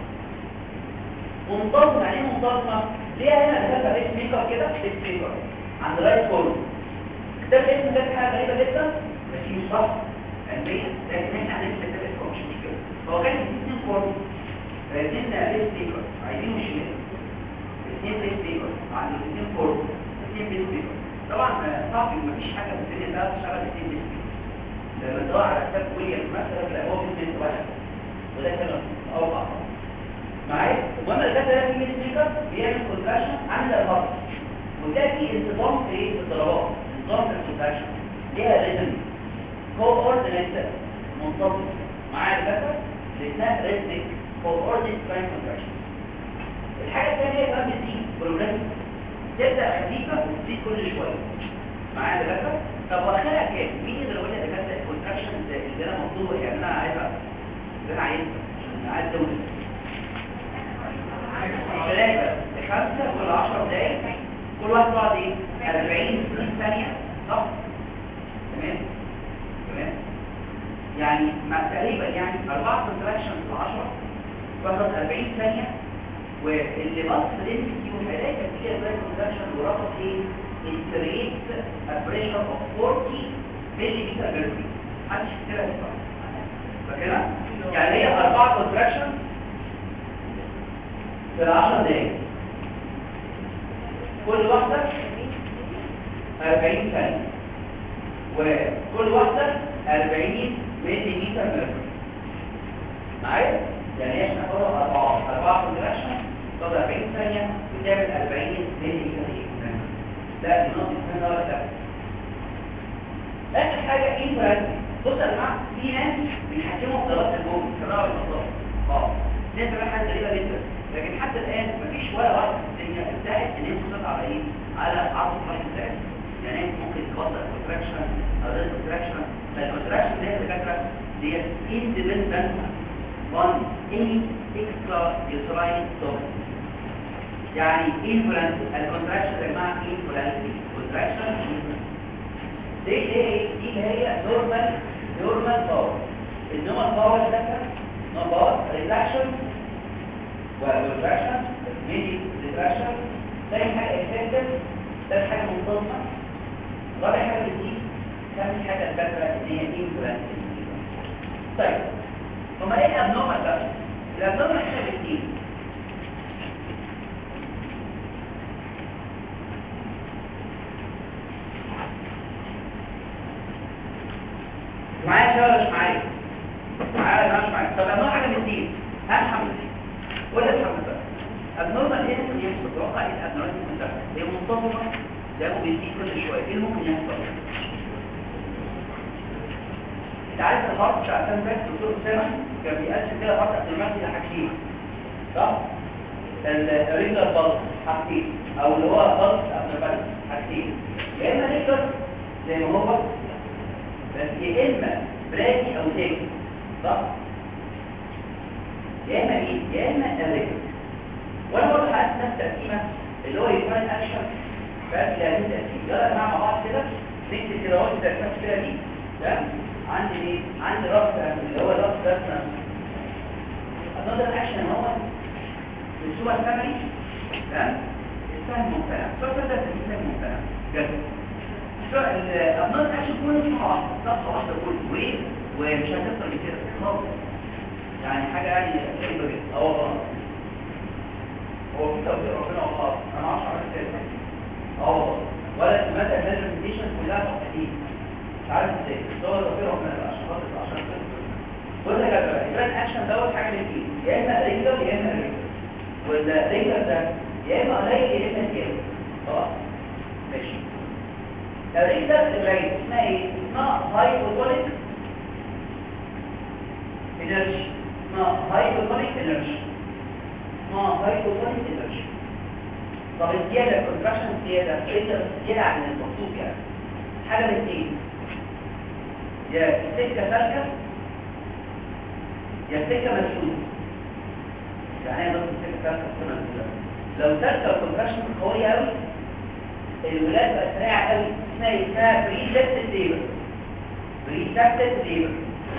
منتظمة يعني ايه منتظمة؟ ليها هنا دكاتره ريت ميكر كده ريت ميكر عند رايت كولوم كتاب الاسم ده حاجة غريبة جدا بس مش صح علميا لكن احنا هنكتب كتاب اسمه مش مشكلة هو كان في اثنين كولوم اثنين ريت ميكر عايزين وشمال اثنين ريت ميكر عند اثنين كولوم اثنين ريت ميكر طبعا صعب مفيش حاجة في الدنيا ده تشتغل اثنين ريت ميكر لما تدور على كتاب ويليام مثلا تلاقي هو بيزنس واحد وده كان اوقع معايا المهم الكاتب ده في سبيكر بيعمل كونتراكشن عند الهارت وده في انتظام في ايه في الضربات انتظام في الكونتراكشن ليها ريزم كوردينيت منتظم معايا الكاتب اللي اسمها ريزميك كوردينيت كاين كونتراكشن الحاجه الثانيه كمان بتزيد بروجريس تبدا خفيفه وتزيد كل شويه معايا الكاتب طب واخرها كام مين اللي قلنا الكاتب الكونتراكشن اللي انا مطلوبه يعني انا عايزها اللي انا عايزها عشان عايز دولة ثلاثة لخمسة كل عشر دقايق كل واحد بعد ايه؟ 40 ثانية صح؟ تمام؟ تمام؟ يعني مع تقريبا يعني أربعة كونتراكشن في العشرة فقط 40 ثانية واللي بص الام كيو هيلاقي كتير زي كونتراكشن ورقم ايه؟ انتريت بريشر اوف 40 ملي متر ميركوري محدش كتير هيطلع فاكرها؟ يعني هي أربعة كونتراكشن في العشر دقايق كل واحدة 40 ثانية وكل واحدة 40 ملي متر مرة معايا؟ يعني احنا ناخدها أربعة أربعة كونتراكشن تاخد 40 ثانية وتعمل 40 ملي متر ده النقطة الثانية ولا لا؟ آخر حاجة انفرانسي بص يا جماعة في ناس بيحكموا في دراسة الجمل كنوع المصدر اه دي بقى حاجة غريبة جدا لكن حتى الآن مفيش ولا واحد في الدنيا انتهت ان هي تطلع على ايه؟ على عرض الحركة ازاي؟ يعني انت ممكن تبطل كونتراكشن او غير كونتراكشن فالكونتراكشن دي الدكاترة دي independent on any extra uterine topic يعني influence الكونتراكشن يا جماعة influence contraction دي ايه دي اللي هي نورمال نورمال باور النورمال باور ده نورمال باور ريلاكشن وريلاكشن ميدي ريلاكشن تاني حاجه افكتيف تالت حاجه منتظمه رابع حاجه بتجيب خامس حاجه الفكره ان هي انفلانس طيب هما ايه الابنورمال بقى الابنورمال حاجه بتجيب معايا شغل مش معايا معايا مش معايا طب انا حاجه من الدين افهم ولا افهم بقى النورمال ايه ممكن يحصل توقع ايه الابنورمال ممكن تحصل هي منتظمه ده بيزيد كل شويه ايه اللي ممكن يحصل انت عارف الهارت بتاع سان باك دكتور اسامه كان بيقسم كده الهارت ابنورمال الى حاجتين صح الريجلر بالز حاجتين او اللي هو بالز ابنورمال حاجتين يا اما ريجلر زي ما هو بس يا اما براكي او تاكي صح يا اما ايه يا اما الريكت وانا برضه حاسس نفس التقسيمه اللي هو يكون اكشن بس لازم تقسيم يلا يا جماعه مع بعض كده نكتب كده اهو التقسيمه كده دي تمام عندي ايه عندي رأس اللي هو رأس رسمه another action هو السوبر فاميلي تمام السهم ممتنع السؤال ده السهم ممتنع جد الابناء الاكشن كله صفحه واحده صفحه واحده كله وايه ومش هتكتر من كده خالص يعني حاجه يعني غريبه جدا اه والله هو في توفيق ربنا وخلاص انا ما اعرفش اعمل كده اه والله ولا الماده البرزنتيشن كلها تحديد مش عارف ازاي بس هو توفيق ربنا بقى عشان خاطر عشان كده بص يا جماعه البران اكشن دوت حاجه من ايه يا اما ريجلر يا اما ريجلر والريجلر ده يا اما قليل يا اما كده خلاص ماشي الريجلر القليل اسمها ايه اسمها هايبوتونيك انرجي اسمها هايبوتونيك انرجي اسمها هايبوتونيك انرجي طب الزياده الكونتراكشن زياده زياده زياده عن المطلوب يعني حاجه من اثنين يا سكه سالكه يا سكه مسدوده يعني ايه بس سكه سالكه سكه مسدوده لو سالكه الكونتراكشن قويه قوي الولاده بقت سريعه قوي اسمها اسمها بري سكتد ليبر بري سكتد ليبر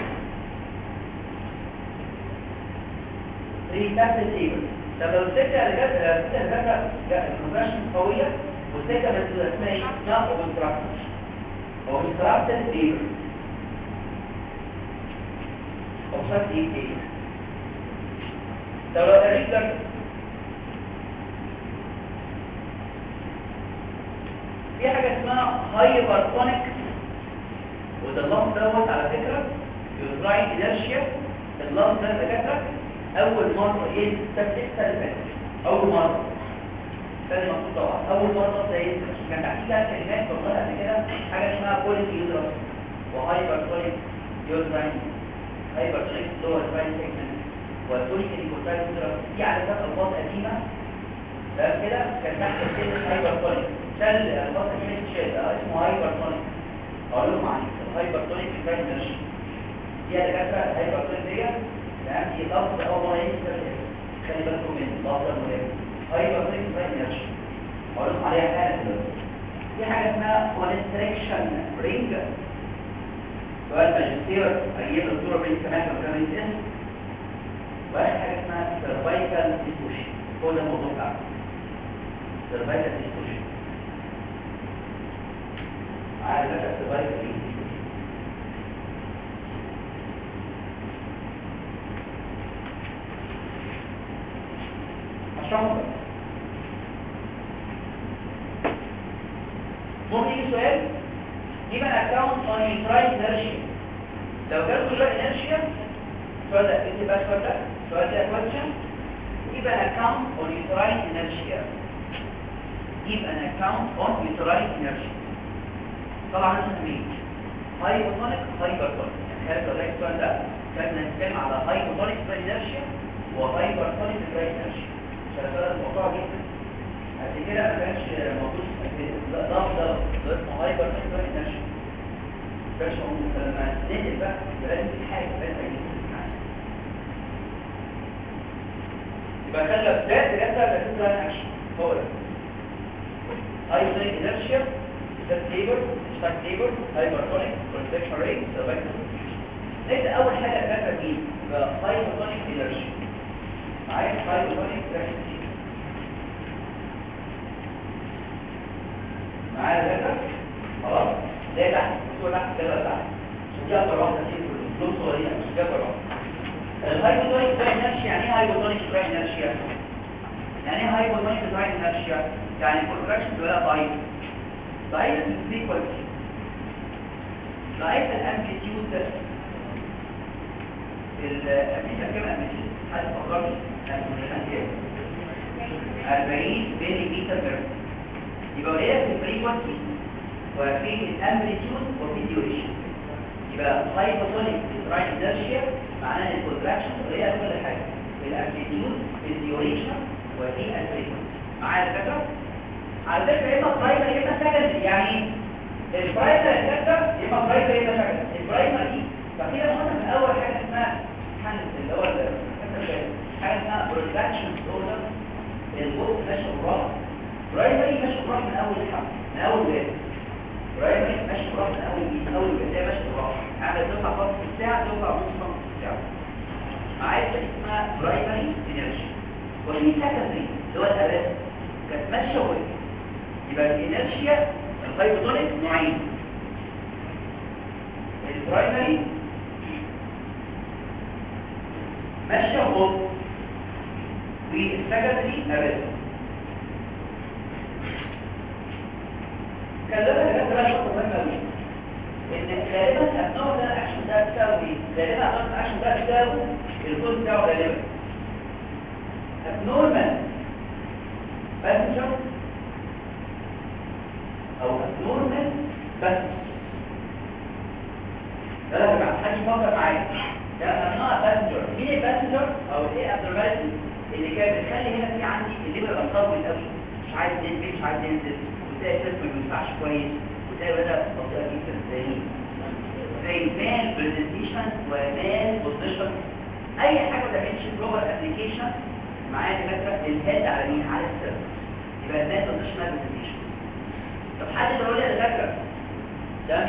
بري سكتد ليبر طب لو السكه اللي جت السكه اللي جت الكونتراكشن قويه والسكه مسدوده اسمها ايه؟ اسمها اوبستراكشن اوبستراكتد ليبر اوبستراكتد ليبر طب لو الريجلر في حاجة اسمها هايبرتونيك وده اللفظ دوت على فكرة يوزراين انرشيا اللفظ ده دكاترة أول مرة ايه تفتح سنة أول مرة ثاني مقصود طبعا أول مرة ده ايه كان تحتيها كلمات والله قبل كده حاجة اسمها بوليك يوزرس وهايبرتونيك يوزراين هايبرتونيك لور سباين سيجمنت والبوليك نيكوتاين يوزرس دي على فكرة ألفاظ قديمة تمام كده كان تحت كلمة هايبرتونيك شل الفصل من شل اسمه هايبرتونيك اقول لكم عن الهايبرتونيك فاينرش دي دكاتره الهايبرتونيك دي تمام دي لفظ اول مره يذكر خلي بالكم من اللفظ المهم هايبرتونيك فاينرش اقول لكم عليها حاجه دلوقتي في حاجه اسمها كونستريكشن رينج سؤال ماجستير ايام الدكتور بن كمان كان كان اسم واحد حاجه اسمها سيرفايكال ديسبوشن هو ده الموضوع بتاعنا سيرفايكال ديسبوشن على لك الصغير فيه هشرح ممكن يجي سؤال give an account on uterine inertia لو جاب uterine inertia السؤال ده اكتب بقى السؤال ده السؤال ده question give an account on uterine inertia give an account on uterine inertia طبعا انت مين هايبوتونيك هايبرتونيك يعني خلي بالك السؤال ده كان نتكلم على هايبوتونيك inertia وهايبرتونيك inertia عشان كده الموضوع جدا قبل كده ما كانش موجود لا ضغط ده ده اسمه هايبر تنشن انرشيا كانش موجود فلما نزل بقى لازم في حاجه لازم يبقى خلى بدايه جدا لازم ده اكشن هو ده هايبر انرشيا ستيبل ستاك ستيبل هايبرتونيك كونتكشن ريت سيرفايكال نبدا اول حاجه فاكره مين يبقى هايبرتونيك انرشيا معايا هايبرتونيك انرشيا معايا ده خلاص ده تحت هو تحت كده تحت دي اكبر واحده فيه كلهم صغيرين مش دي اكبر واحده الهايبوتونيك دراي انرشيا يعني ايه هايبوتونيك دراي انرشيا يعني ايه هايبوتونيك دراي انرشيا يعني الكونتراكشن بتبقى ضعيف ضعيف الفريكوانسي ضعيف الامبليتيود الامبليتيود كام امبليتيود حد فكرني 40 ملي متر بير يبقى قليله في الفريكونسي وفي الامبليتيود وفي الديوريشن يبقى هايبوتونيك دراي انرشيا معناه ان الكونتراكشن قليله في كل حاجه في الامبليتيود في الديوريشن وفي الفريكونسي معايا الفكره على فكره يا اما برايمري يا اما سكندري يعني البرايمري الفكره يا اما برايمري يا اما سكندري البرايمري فكده مثلا من اول حاجه اسمها حنس اللي هو حاجه اسمها بروتكشن اوردر البوست ماشي براح برايمري ماشي براح من اول حمل من اول ولاده برايمري ماشي براح من اول من اول ولاده ماشي براح عامل تطلع خط في الساعه تطلع نص خط في الساعه معايا اسمها برايمري انرجي وفي سكندري اللي هو الارست كانت ماشيه وهي يبقى الانرجيا الهايبوتونيك نوعين البرايمري ماشيه وهو والسكندري ارست كلمة الناس بقى شرط مهمة قوي ان غالبا النوع ده الاكشن ده بتساوي غالبا النوع الاكشن ده بتساوي الكود بتاعه غالبا abnormal passenger او abnormal بس ده يا جماعه محدش يفكر معايا ده انواع باسنجر مين الباسنجر او ايه abnormality اللي كانت بتخلي هنا في عندي اللي بيبقى مطول قوي مش عايز ينزل مش عايز ينزل وتلاقي الجسم ما بينفعش كويس وتلاقي بدأ بطيئة جدا زي زي مال برزنتيشن ومال بوزيشن اي حاجه ما تعملش بروبر ابلكيشن معايا دكاتره الهيد على مين على السيرفر يبقى المال بوزيشن مال برزنتيشن طب حد يقول لي يا دكاتره ده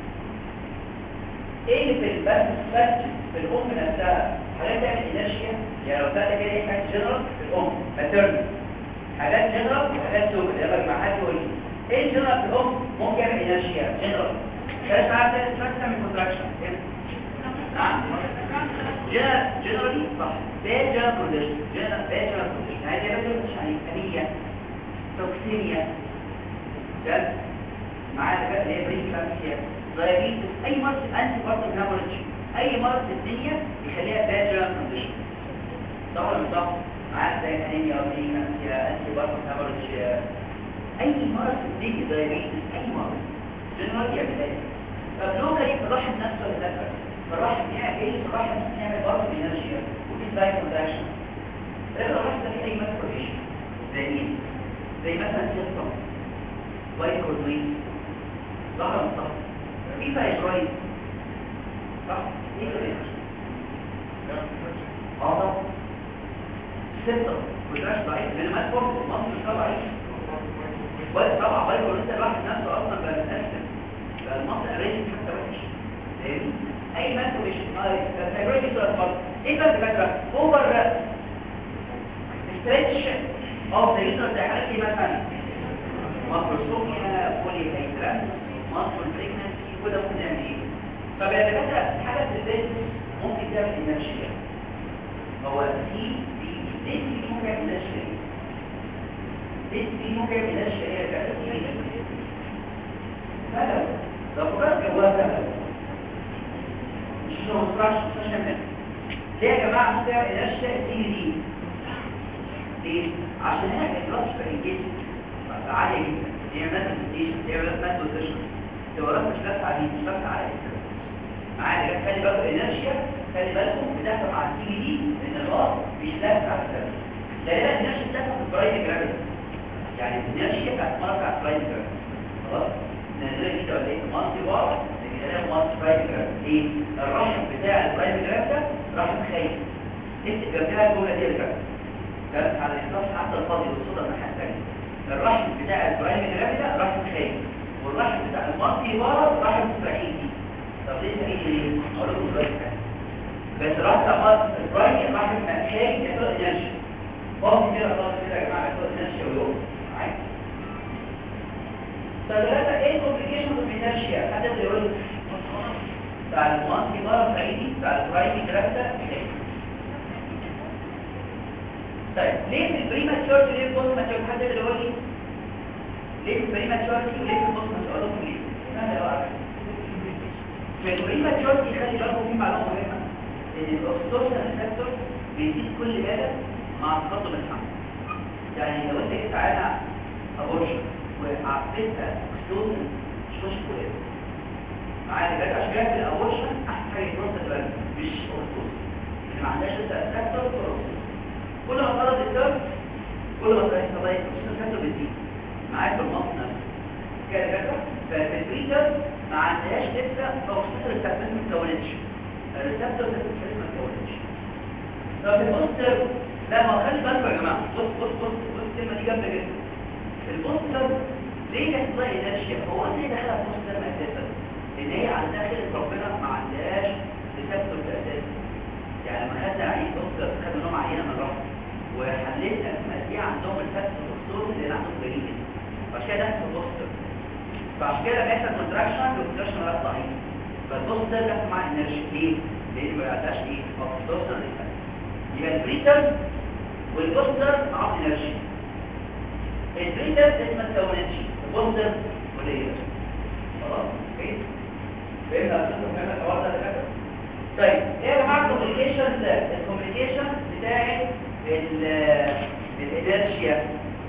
ايه اللي في البث بس في الام نفسها حاجات تعمل انرشيا يعني لو بتاعت كده ايه حاجات جنرال في الام ماتيرنال حاجات جنرال وحاجات سوبر يبقى مع حد يقول لي ايه الجنرال في الام ممكن يعمل انرشيا جنرال ثلاث ساعات ثلاث ساعات تعمل كونتراكشن نعم جنرالي صح باد جنرال كونديشن جنرال باد جنرال كونديشن هذه بس مش يعني انيميا توكسيميا ده معايا كده اللي هي بريكلامسيا دايابيتس اي مرض انتي بارتم هيموريدج اي مرض في الدنيا يخليها باد جنرال كونديشن صح ولا مش صح معاك زي انيميا بريكلامسيا انتي بارتم هيموريدج اي مرض في الدنيا دايابيتس اي مرض جنرال يعمل فبلوكالي في الرحم نفسه ولا لا فالرحم يعمل ايه في الرحم يعمل برضه انرجيا وفي سايد كونتراكشن الرحم ده فيه اي ماسكوليشن زي مين زي مثلا سيستم بايكورنين ظهر صح في فايبرويد صح ايه ده اه طبعا سيستم كونتراكشن ضعيف لان ما تفرق المصر مش طبيعي بس طبعا بايكورنين لسه الواحد نفسه اصلا بقى متقسم بقى المصر اريجن حتى وحش فاهمني اي ماسكوليشن فايبرويد يصير فرق ايه بقى الفكره اوفر ستريتش اوف ذا يوتر زي حالات ايه مثلا ماكروسوميا بولي هيدران ماسكول بريجنسي كده ممكن نعمل ايه طب يا دكاتره حاجه في البيت ممكن تعمل انرشيا هو في في ليه في ممكن يعمل انرشيا ليه في ممكن يعمل انرشيا ايه يا دكاتره فلو لو فكرت جواها فلو مش ما مصرعش مش منها ليه يا جماعه كده الاشياء تيجي دي ليه عشان هي الكلاس في الجسم عاليه جدا هي مثلا ستيشن هي مثلا بوزيشن الدورات مش لابسه عليه مش لابسه على معايا خلي بالكم الانرشيا خلي بالكم بتحصل مع السي دي ان الراس مش لابسه على السبب لا لا الانرشيا بتحصل في البرايم جرافيتي يعني الانرشيا بتاعت مرة على البرايم جرافيتي خلاص نازله كده ولا ايه مالتي بار لكن مالتي برايم جرافيتي ايه الرحم بتاع البرايم جرافيتي رحم خايف اكتب جنبها الجمله دي اللي كانت على الاخلاص حتى الفاضي والصوره الناحيه الثانيه الرحم بتاع البرايم جرافيتي رحم خايف والرحم بتاع المالتي بار رحم استراتيجي طب ليه تقول لي اقول لكم دلوقتي بس راح تمر الراي راح المكان ياخد انرجي فاضي كده خلاص كده يا جماعه ياخد انرجي ويقوم معايا ثلاثة ايه كومبليكيشن اوف انرجيا حد يقدر يقول بتاع المانتي بار بعيدي بتاع البرايمي جرافتا طيب ليه في البريماتشورتي ليه البوست ماتشورتي حد يقدر يقول لي ليه في البريماتشورتي وليه في البوست ماتشورتي ليه؟ سهل قوي في البريماتشورتي خلي بالكم في معلومه مهمه ان الاوكسيتوسين ريسبتور بيزيد كل مدى مع تقدم الحمل يعني لو انت جيت على ابورشن وعطيتها اكسيتوسين مش مش كويس معايا دلوقتي عشان كده في الابورشن احسن حاجه بروستات مش اوكسيتوسين اللي ما عندهاش لسه ريسبتور كل ما فرض الدم كل ما طلعت طبيعي الاكسيتوسين ريسبتور بتزيد معاك في المنطقه نفسها كده كده ففي البريتر ما عندهاش لسه اوكسيتوسين ريسبتور ما اتكونتش الريسبتور ده مش ما اتكونتش طب البوستر لا ما خلي بالكم يا جماعه بص بص بص بص الكلمه دي جامده جدا البوستر ليه يحصل انرشيا هو ليه دخلها بوستر اساسا ان هي عندها خلق ربنا ما عندهاش ريسبتور اساسا يعني لما خدنا عين بوستر خدنا منهم عينه من الرحم وحليت اسماء دي عندهم الريسبتور دكتور اللي عندهم جريد فعشان كده ده بوستر فعشان كده بيحصل كونتراكشن والكونتراكشن غير ضعيف فالبوستر ده مع انرجي ليه؟ لان ما عندهاش ايه؟ اوكسيتوسين ريسبتور يبقى البريتر والبوستر معاهم انرجي البريتر اسمها تكونتش البوستر قليله خلاص اوكي فهمنا فهمنا الحوار ده كده طيب ايه يا جماعه الكوميونيكيشن ده الكوميونيكيشن بتاعت الانرجيا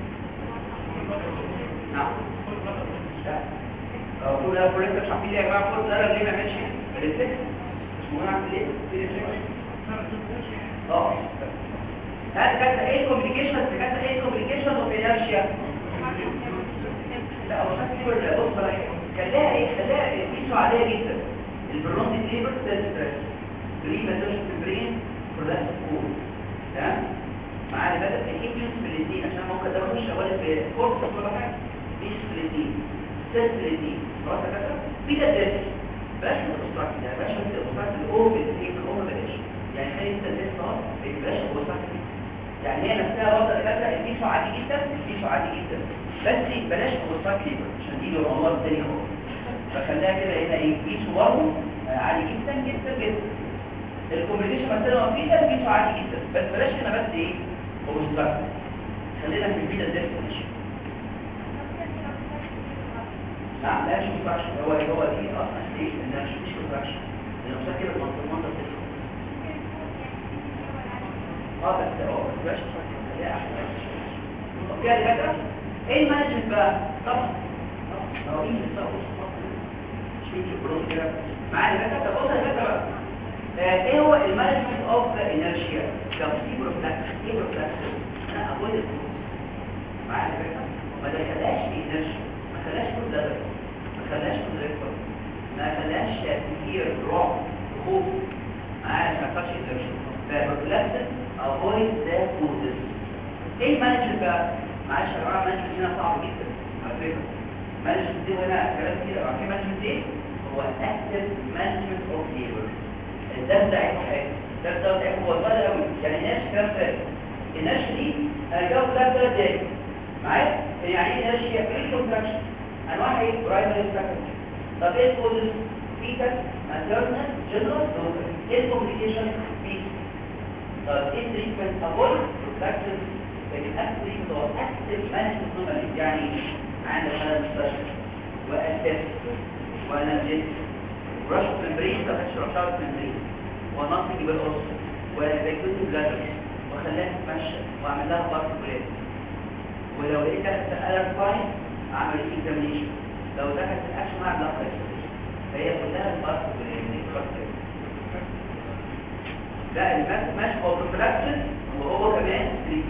نعم لا او كل ده كل مش عارفين ليه يا جماعه كل ده ليه ما عملش ريفلكس مش مهم ليه في ريفلكس اه هل كانت ايه كوميونيكيشن كانت ايه كوميونيكيشن اوف انرجيا لا هو شكل بص بقى كان لها ايه كان لها قيسه عاليه جدا البرونز ليبر ستريس بريما دوش برين كلها كول تمام معايا بدأ الانجلس في الاثنين عشان ممكن ده مش شغال في كورس ولا حاجه مش في الاثنين ست في الاثنين خلاص كده في ده درس بلاش الاستراكت ده بلاش الاستراكت الاوفر ايه الاوفر بلاش يعني خلي انت درس اهو بلاش الاستراكت يعني هي نفسها برضه الفكره الكيسو عادي جدا الكيسو عادي جدا بس بلاش الاستراكت ليبر عشان دي له امراض ثانيه اهو فخليها كده هنا ايه كيسو برضه عالي جدا جدا جدا الكومبليكيشن مثلا في ده كيسو عادي جدا بس بلاش هنا بس ايه اوبستراكت خلينا في الفيدا ديفينيشن لا لا مش كونتراكشن هو هو دي اصلا ستيج انها مش مش كونتراكشن لانه مسكر المنطقه تدخل اه بس هو مش خليها احسن طب كده يا جدع ايه المانجمنت بقى طبعا طبعا مين مش في البروز كده معايا يا جدع طب بص يا جدع بقى ايه هو المانجمنت اوف انرجيا كفيبروفلاكس فيبروفلاكس انا اقول الفلوس معايا يا جدع ما دخلهاش في انرجيا ما خلاش كل ده ما خلاش كل ريكورد ما خلاش كتير رعب خوف معايا ما ينفعش انرجيا فيبروفلاكس avoid the causes ايه المانجمنت بقى معلش يا جماعه المانجمنت هنا صعب جدا على فكره المانجمنت دي هنا كلام كتير عارفين المانجمنت ايه هو اكتف مانجمنت اوف ليبر الدم ده عيب حاجه الدم ده عيب هو صغير قوي يعني ناس كلام ثاني الناس دي انا جاوب ثلاث ثلاث دقايق معايا يعني ايه ناس هي بري كونتراكشن انواع ايه برايمري ستراكشر طب ايه الكوزز فيتال ماتيرنال جنرال لوكال ايه الكومبليكيشن بيس طب ايه التريتمنت افويد بروفلاكسس لكن اكتف هو اكتف مانجمنت نورمالي يعني عند حالة مستشفى اساسي وانرجيتك رش ممبرين ما كانش رشاوة ممبرين ونص جبال قرص وبيكوت بلادر وخلاها تتمشى واعمل لها بارك بلاد ولو لقيت دخلت الالر فاين اعمل اكزامينيشن لو دخلت الاكشن اعمل لها قيصريه فهي كلها البارك بلاد لا الماس ماشي هو بروفلاكسس وهو كمان ستريت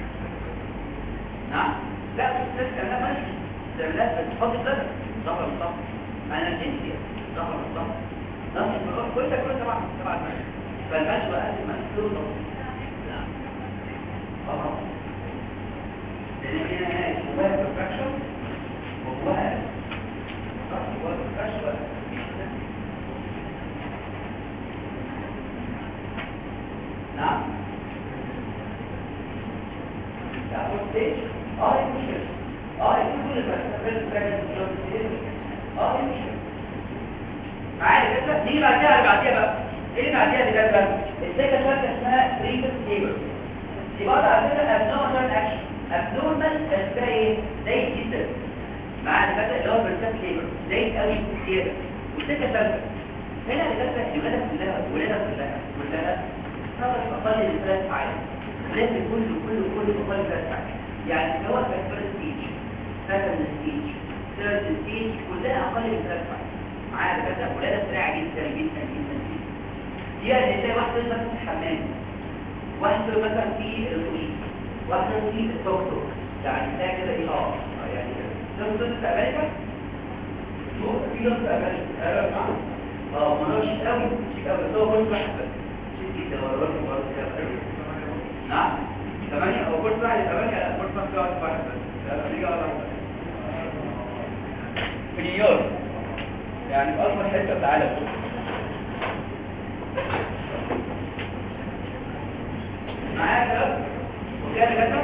نعم لا بس كمان ماشي ده لا بتحط بلادر صح ولا صح انا جنسي صح ولا صح نفس الموضوع كل ده كله تبع تبع الماشي فالماشي بقى الماشي له نص نعم طبعا لان هنا هنا جواها بروفلاكشن وجواها صح جواها بروفلاكشن نعم أول ستيج اه المشكلة اه كل الفلسفات اه المشكلة معايا كده نيجي بعد كده بعديها بقى ايه بعديها اللي جت السكه شركه اسمها بريفس تيبل دي برضه على فكره ابنورمال اكشن ابنورمال اسمها ايه زي جدا مع اللي فات اللي هو بريفس تيبل زي قوي كتير والسكه شركه هنا اللي جت الولاده كلها الولاده كلها كلها أقل من ثلاث ساعات لازم كل كل كل أقل من ثلاث ساعات يعني سواء كان فيرست ستيج سكند ستيج ثيرد ستيج كلها أقل من ثلاث ساعات معايا كده ولادة سريعة جدا جدا جدا جدا دي يعني تلاقي واحدة مثلا في الحمام واحدة مثلا في الرؤية واحدة في التوك توك يعني تلاقي كده ايه اه يعني ده مدرس في أمريكا في ناس في أمريكا اه ما هوش قوي مش قوي بس هو كل واحد بس نعم ثمانية أو كل واحد ثمانية لا كل واحد واحد واحد بس نيجي على في نيويورك يعني في أكبر حتة في العالم معايا كده وكده كده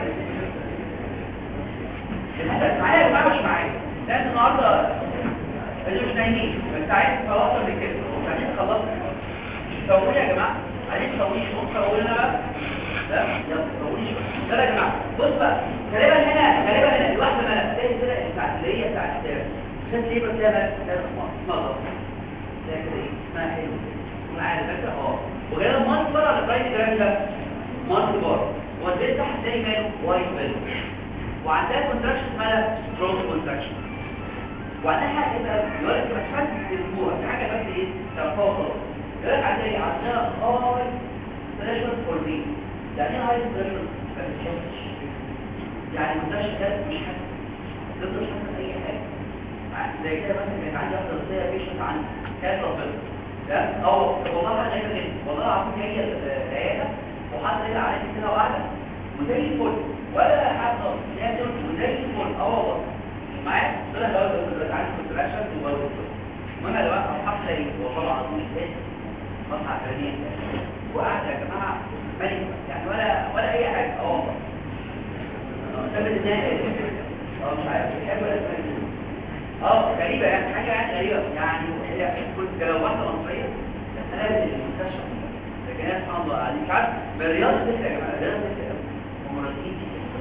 الهدف معايا يا جماعة مش معايا لأن النهاردة اللي مش نايمين بس عايز خلاص من كده عايزين خلصنا سووني يا جماعة عايزين سووني ممكن اقول انا بقى لا يلا سووني شوية يلا يا جماعة بص بقى غالبا هنا غالبا هنا الواحدة ما تلاقي كده بتاعت اللي هي بتاعت عشان ليه بس ده بس ده اسمها غلط ده كده ايه اسمها حلو معايا بس اه وغالبا مالتي بار على برايت جرام ده مالتي بار هو البيت تحت تلاقي ماله وايت بيل وعندها كونتراكشن اسمها سترونج كونتراكشن وعندها حاجه كده يقول لك ما تفهمش الاسبوع في حاجه بس ايه تعرفوها خلاص يقول لك عندها ايه عندها هاي بريشر فور بي يعني ايه هاي بريشر ما بتحسش يعني الكونتراكشن ده مش حاسس تقدر مش حاسس اي حاجه زي كده مثلا كانت عندي واحده روسيه بيشنت عندي كانت رافضه ده او والله انا غايبه جدا والله العظيم هي العياده وحاطه رجل على كده واحده وزي الفل ولا حاجه نازل وزي الفل اه والله معايا طلع لو كنت عندي كونتراكشن وبرضه المهم لو انا حاطه ايه والله العظيم ازاي مصنع فنيه وقعد يا جماعه ملك يعني ولا ولا اي حاجه اه والله ثابت النهايه اه مش عارف بحب ولا اسمها اه غريبة يعني حاجة يعني غريبة يعني هي كنت لو واحدة مصرية لازم المستشفى لكن هي سبحان الله يعني مش عارف بالرياضة تفرق يا جماعة الرياضة تفرق ومرضين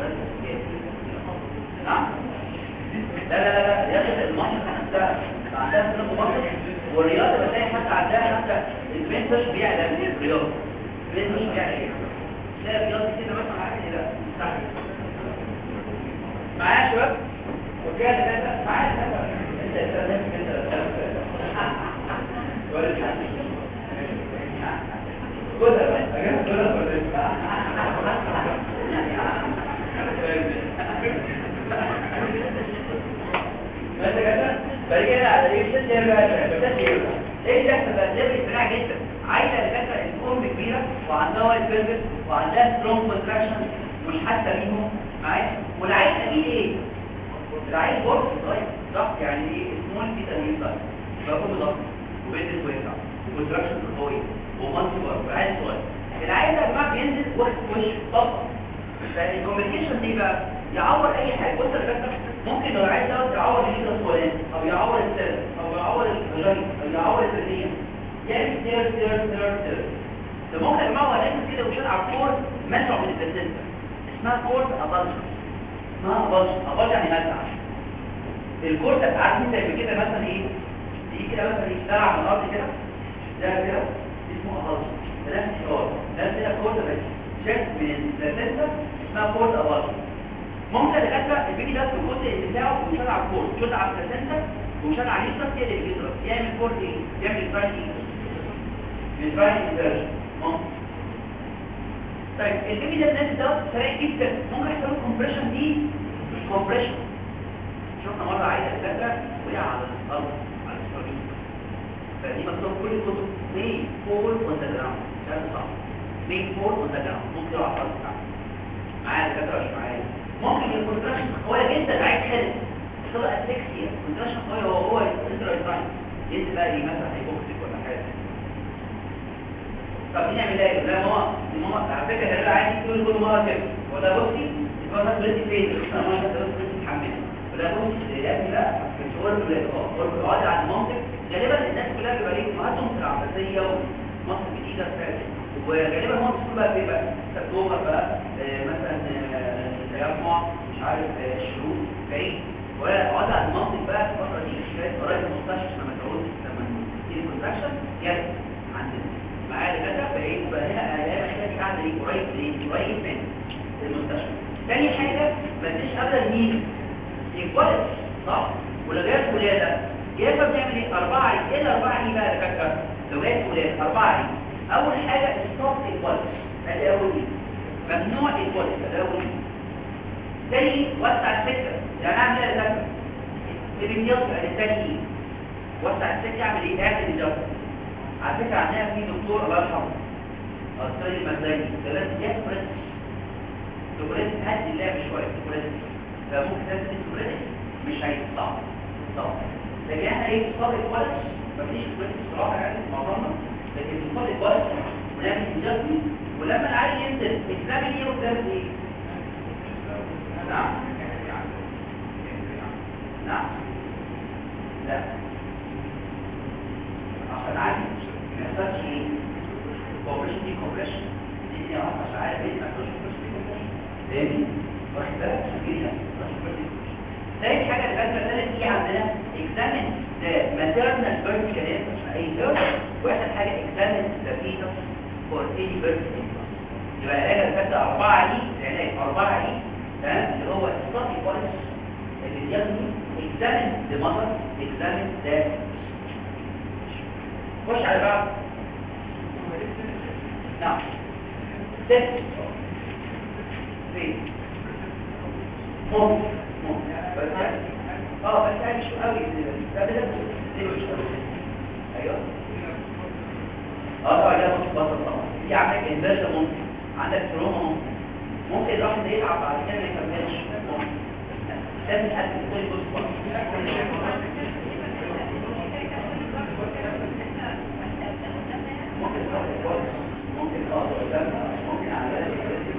نعم لا لا لا لا رياضة المصر عندها عندها سنة مصر والرياضة بتلاقي حتى عندها حتى المنتش بيعلى من الرياضة المنتش بيعلى ايه تلاقي الرياضة كده مثلا عارف ايه لا مستحيل معايا يا شباب وكده كده معايا انت ايه ده بقى ده سريع جدا عايزه لفتره الام كبيره وعندها وايت بيرفكت وعندها سترونج كونتراكشن مش حاسه بيهم معايا والعيل دي ايه العين بورس صغير صح يعني ايه سمول كده ويطلع فهو ضغط وبينزل ويطلع وتراكشن قوي ومالتي بار العين صغير العين ده يا جماعه بينزل واخد وش طبقه فالكوميونيكيشن دي بقى يعور اي حاجه بص يا فندم ممكن لو العين ده يعور الليل الفلاني او يعور السيرف او يعور الفجري او يعور الفرديه يعني سير سير سير سير ده ممكن يا جماعه هو نازل كده وشال على الكور مسعى من البلاسنتا اسمها كورد ابالجن اسمها ابالجن ابالجن يعني مسعى الكورتكس عارف انت قبل كده مثلا ايه دي كده مثلا ايه ده على الارض كده ده كده اسمه اهرج ده نفس الشعور ده كده كورتكس شكل من البلاسنتا اسمها كورت اهرج ممكن دكاتره البيبي ده في الجزء بتاعه ومشال على الكورت جزء على البلاسنتا ومشال على اليوترس هي اللي بيضرب يعمل كورت ايه يعمل براين ايه براين انفيرجن ممكن طيب البيبي ده الناس ده سريع جدا ممكن يحصل له كومبريشن دي مش كومبريشن شفنا مره عايزه دكاتره وقع على الارض على السرير فدي مكتوب كل الكتب مي فول اون ذا جراوند ده صح مي فول اون ذا جراوند ممكن يقع على الارض بتاعه معايا دكاتره مش معايا ممكن الكونتراكشن قويه جدا عايز خالد يحصل له اسفكسيا الكونتراكشن قويه هو هو انترايتاين ينزل بقى ايه مثلا هيبوكسيك ولا حاجه طب نعمل ايه لا ماما ماما على فكره هي عادي تقول كل مره كده ولا بصي يبقى مثلا بنتي فين انا ما كنت متحمله ولا بصي يا ابني لا مش هو اللي اه هو اللي قاعد على المنطق غالبا الناس كلها بيبقى ليهم امهاتهم في العباسيه ومصر الجديده فعلا وغالبا مصر كلها بيبقى سبتوبر بقى آه، مثلا آه، تجمع مش عارف آه، الشروق بعيد ولا قاعد على المنطق بقى في الفتره دي شويه قريب من المستشفى لما تعود لما تيجي كونتراكشن يس عندنا معايا دكاتره فايه يبقى هنا الاقي مشكله قاعده ايه قريب ايه قريب من المستشفى تاني حاجه ما تجيش ابدا مين يتولد صح ولا جايه ولاده يا اما بنعمل ايه اربعه عيد ايه الاربعه عيد بقى يا دكاتره لو جايه ولاده اربعه عيد اول حاجه ستوب الولد ادي اول ايه ممنوع الولد ده اول ايه تاني وسع السكه يعني اعمل ايه يا دكاتره الرياض الثاني ايه وسع السكه اعمل ايه اعمل الرياض على فكرة عندنا في دكتور الله يرحمه أستاذ المزاجي ده لازم يفرد سكولات هدي اللعب شوية سكولات ده ممكن تنزل سكولات مش هيتصعب صعب لكن احنا ايه في صالح كويس مفيش سكولات الصراحة يعني في معظمنا لكن في صالح كويس ونعمل انجازي ولما العيل ينزل الاسلام ايه قدام ايه؟ نعم نعم لا عشان عادي ما يحصلش ايه كوبريشن دي كوبريشن دي دي واحده مش عارف ايه ما تقولش كوبريشن دي كوبريشن تاني واخد بالك شكلها تاني حاجه اللي فاكره ثالث دي عندنا examine the maternal birth canal مش اي birth واخر حاجه examine the fetus for any birth defect يبقى العلاج اللي فات اربعه دي العلاج اربعه دي تمام اللي هو study policy اللي بياخده examine the mother examine the خش على بعض نعم ست فين ممكن ممكن بس اه بس يعني شو قوي ده ده زيرو مش قوي ايوه اه طبعا ده مش بطل طبعا في عندك انفيرجن ممكن عندك تروما ممكن ممكن الواحد ده يتعب بعد كده ما يكملش ممكن لازم حد يقول بص ممكن ممكن ممكن على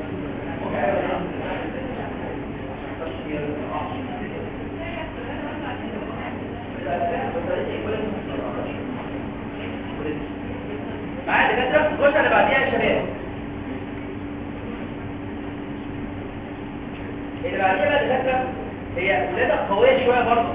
معايا دكاتره خش على بعديها يا شباب اللي بعديها بقى دكاتره هي ولاده قويه شويه برضه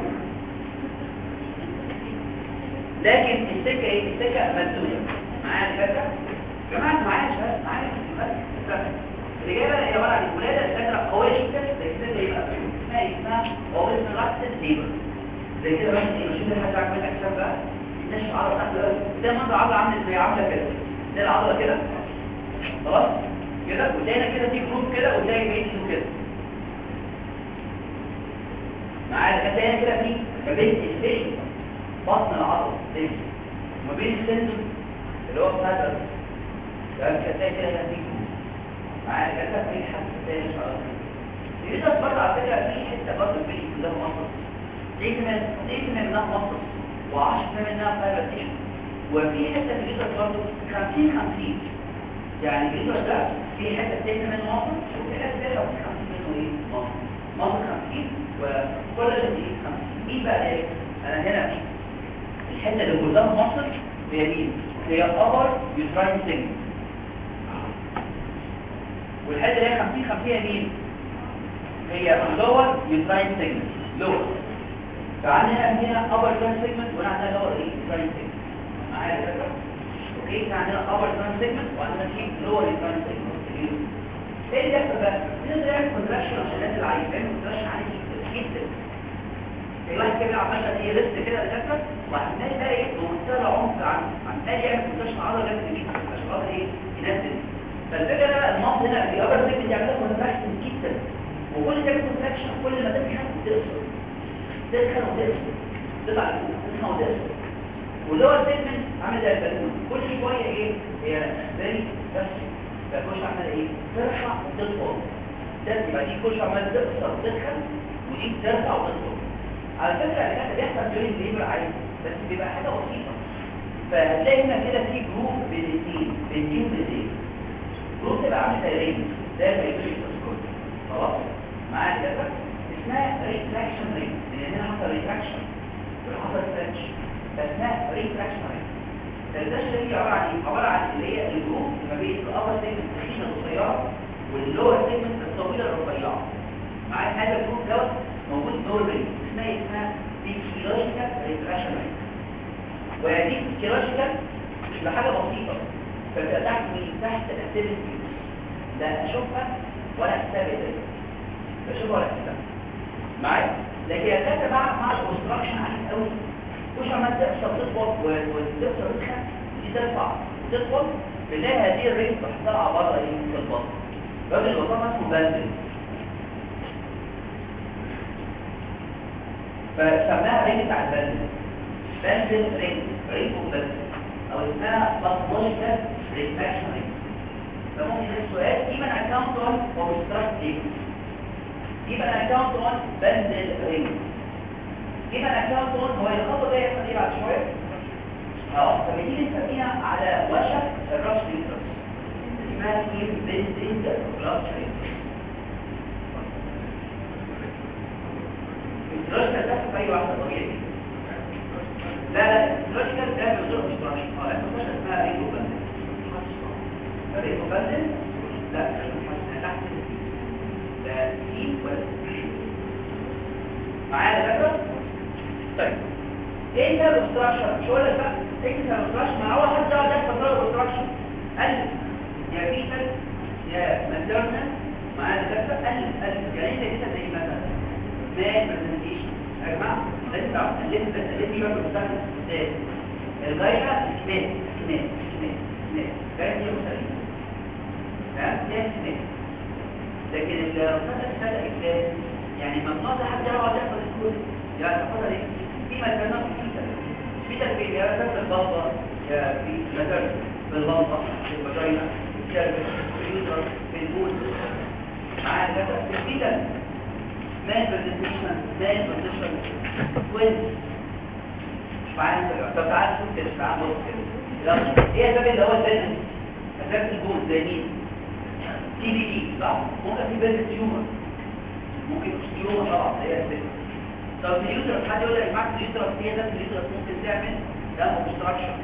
لكن السكه ايه السكه مسدوده معايا دكاتره جماعه معايا يا شباب معايا بس الاجابه هي عباره عن الولاده الفكره قويه جدا زي كده يبقى اسمها إيه؟ اسمها اوبن راكتد ليبر زي كده بس مش انت حد عامل لك حساب بقى الناس عضله تحت قوي زي ما انت عضله عامله زي عامله كده زي العضله كده خلاص كده وتلاقي كده في جروب كده وتلاقي بقيه كده معايا هتلاقي كده في ما بين الفيش بطن العضله دي وما بين السنسور اللي هو بتاع تمام كده تلاقي كده هنا في معايا كده في حد تاني ان شاء الله يقدر برضه على فكره في حته برضه في كلها مصر دي كمان دي كمان منها مصر و10 منها فايبر تيشو وفي حته في الجسر برضه 50 50 يعني الجسر ده في حته تانية منه مصر وفي حته تانية وفي 50 منه ايه مصر مصر 50 وكل دي 50 مين بقى ايه انا هنا الحته اللي كلها مصر هي مين هي upper uterine segment والحته اللي هي 50 50 هي مين هي lower uterine segment lower فعندنا هنا upper joint segment وهنا عندنا lower joint segment معايا يا دكتور اوكي عندنا upper joint segment وعندنا في lower joint segment ايه اللي بيحصل بقى؟ نقدر نعمل كونتراكشن عشان الناس اللي عايزين نعمل كونتراكشن عادي جدا في واحد كده بيلعب مثلا ايه ريست كده دكاتره وعمال بقى ايه بمنتهى العنف عنه عمال يعمل كونتراكشن عضله جامد جدا عشان خاطر ايه ينزل فالفكره بقى المصل هنا في ابر سيجمنت يعمل كونتراكشن جدا وكل ده كونتراكشن كل ما تضحك تقصر تدخل وتقصر تطلع تدخل وتقصر واللور سيجمنت عامل زي البالون كل شويه ايه هي زي بس فكل عمال ايه ترفع وتطول ده يبقى دي كل عمال تقصر وتدخل ودي ترفع وتطول على فكره اللي كان بيحصل جوين ليبر عادي بس بيبقى حاجه بسيطه فهتلاقي هنا كده في جروب بين الاثنين بين دي وبين دي جروب تبقى عامل زي رينج ده فايبريشن سكور خلاص معايا كده اسمها ريتراكشن رينج لان هنا حصل ريتراكشن وحصل ستريتش فاسمها ريتراكشن رينج الريتراكشن دي عباره عن ايه؟ عباره عن اللي هي الجروب ما بين الابر سيجمنت التخينه القصيره واللور سيجمنت الطويله الرفيعه معايا هذا الجروب دوت موجود دور رينج اسمها اسمها فيسيولوجيكال ريتراكشن رينج وهذه فيسيولوجيكال مش بحاجه بسيطه فبتبقى تحت مين تحت تاثير الفيوز لا اشوفها ولا احسبها ازاي بشوفها ولا احسبها معايا لكن الداتا مع مع الكونستراكشن عالي قوي مش عمال تحصل تطول وتكسر تدخل دي ترفع وتطول بنلاقي هذه الرينج تحصلها بره ايه في البطن الراجل البطن اسمه بازل فسماها رينج بتاع البازل بازل رينج رينج وبازل او اسمها باثولوجيكال ريفراكشن رينج فممكن السؤال even account on obstructive even account on بازل رينج even account on هو الخطوه دي يحصل ايه بعد شويه اه فبنيجي نسميها على وشك الراس ريفراكس اسمها ايه بنزنج راس ريفراكس الدراسة ده في أي واحدة طبيعي لا لا الدراسة ده بيزور مش دراسة اه لا مش اسمها ريكو بندل ريكو بندل لا مش تحت ده سي ولا معايا ده فكرة؟ طيب ايه ده الاستراكشر مش هقول لك بقى ايه ده الاستراكشر مع اول حد ده يحصل له الاستراكشر قلب يا فيتال يا ماتيرنال معايا ده فكرة قلب قلب يعني انت كده زي مثلا مال برزنتيشن يا جماعه لازم تعرفوا الليمب الليمب يبقى مستخدم ازاي الغايه كمان كمان كمان كمان غايه دي مختلفه تمام ده كمان لكن الرصاصه بتبدا ازاي يعني ممنوع حد يقعد ياخد الكود يعني تاخدها ليه في مكانه في كده في تربيه يا في البلطه يا في مثلا في البلطه في الفاجينا في الكلب في اليوتر في البول معايا كده في كده مال برزنتيشن مال برزنتيشن وين مش معايا انت طب تعال شوف كده تعال بص كده ايه الباب اللي هو البيزنس اساس الجول زي مين تي بي دي صح ممكن في بيزنس تيومر ممكن مش تيومر طبعا هي البيزنس طب اليوترس حد يقول لك يا جماعه اليوترس هي ده اليوترس ممكن تعمل ده اوبستراكشن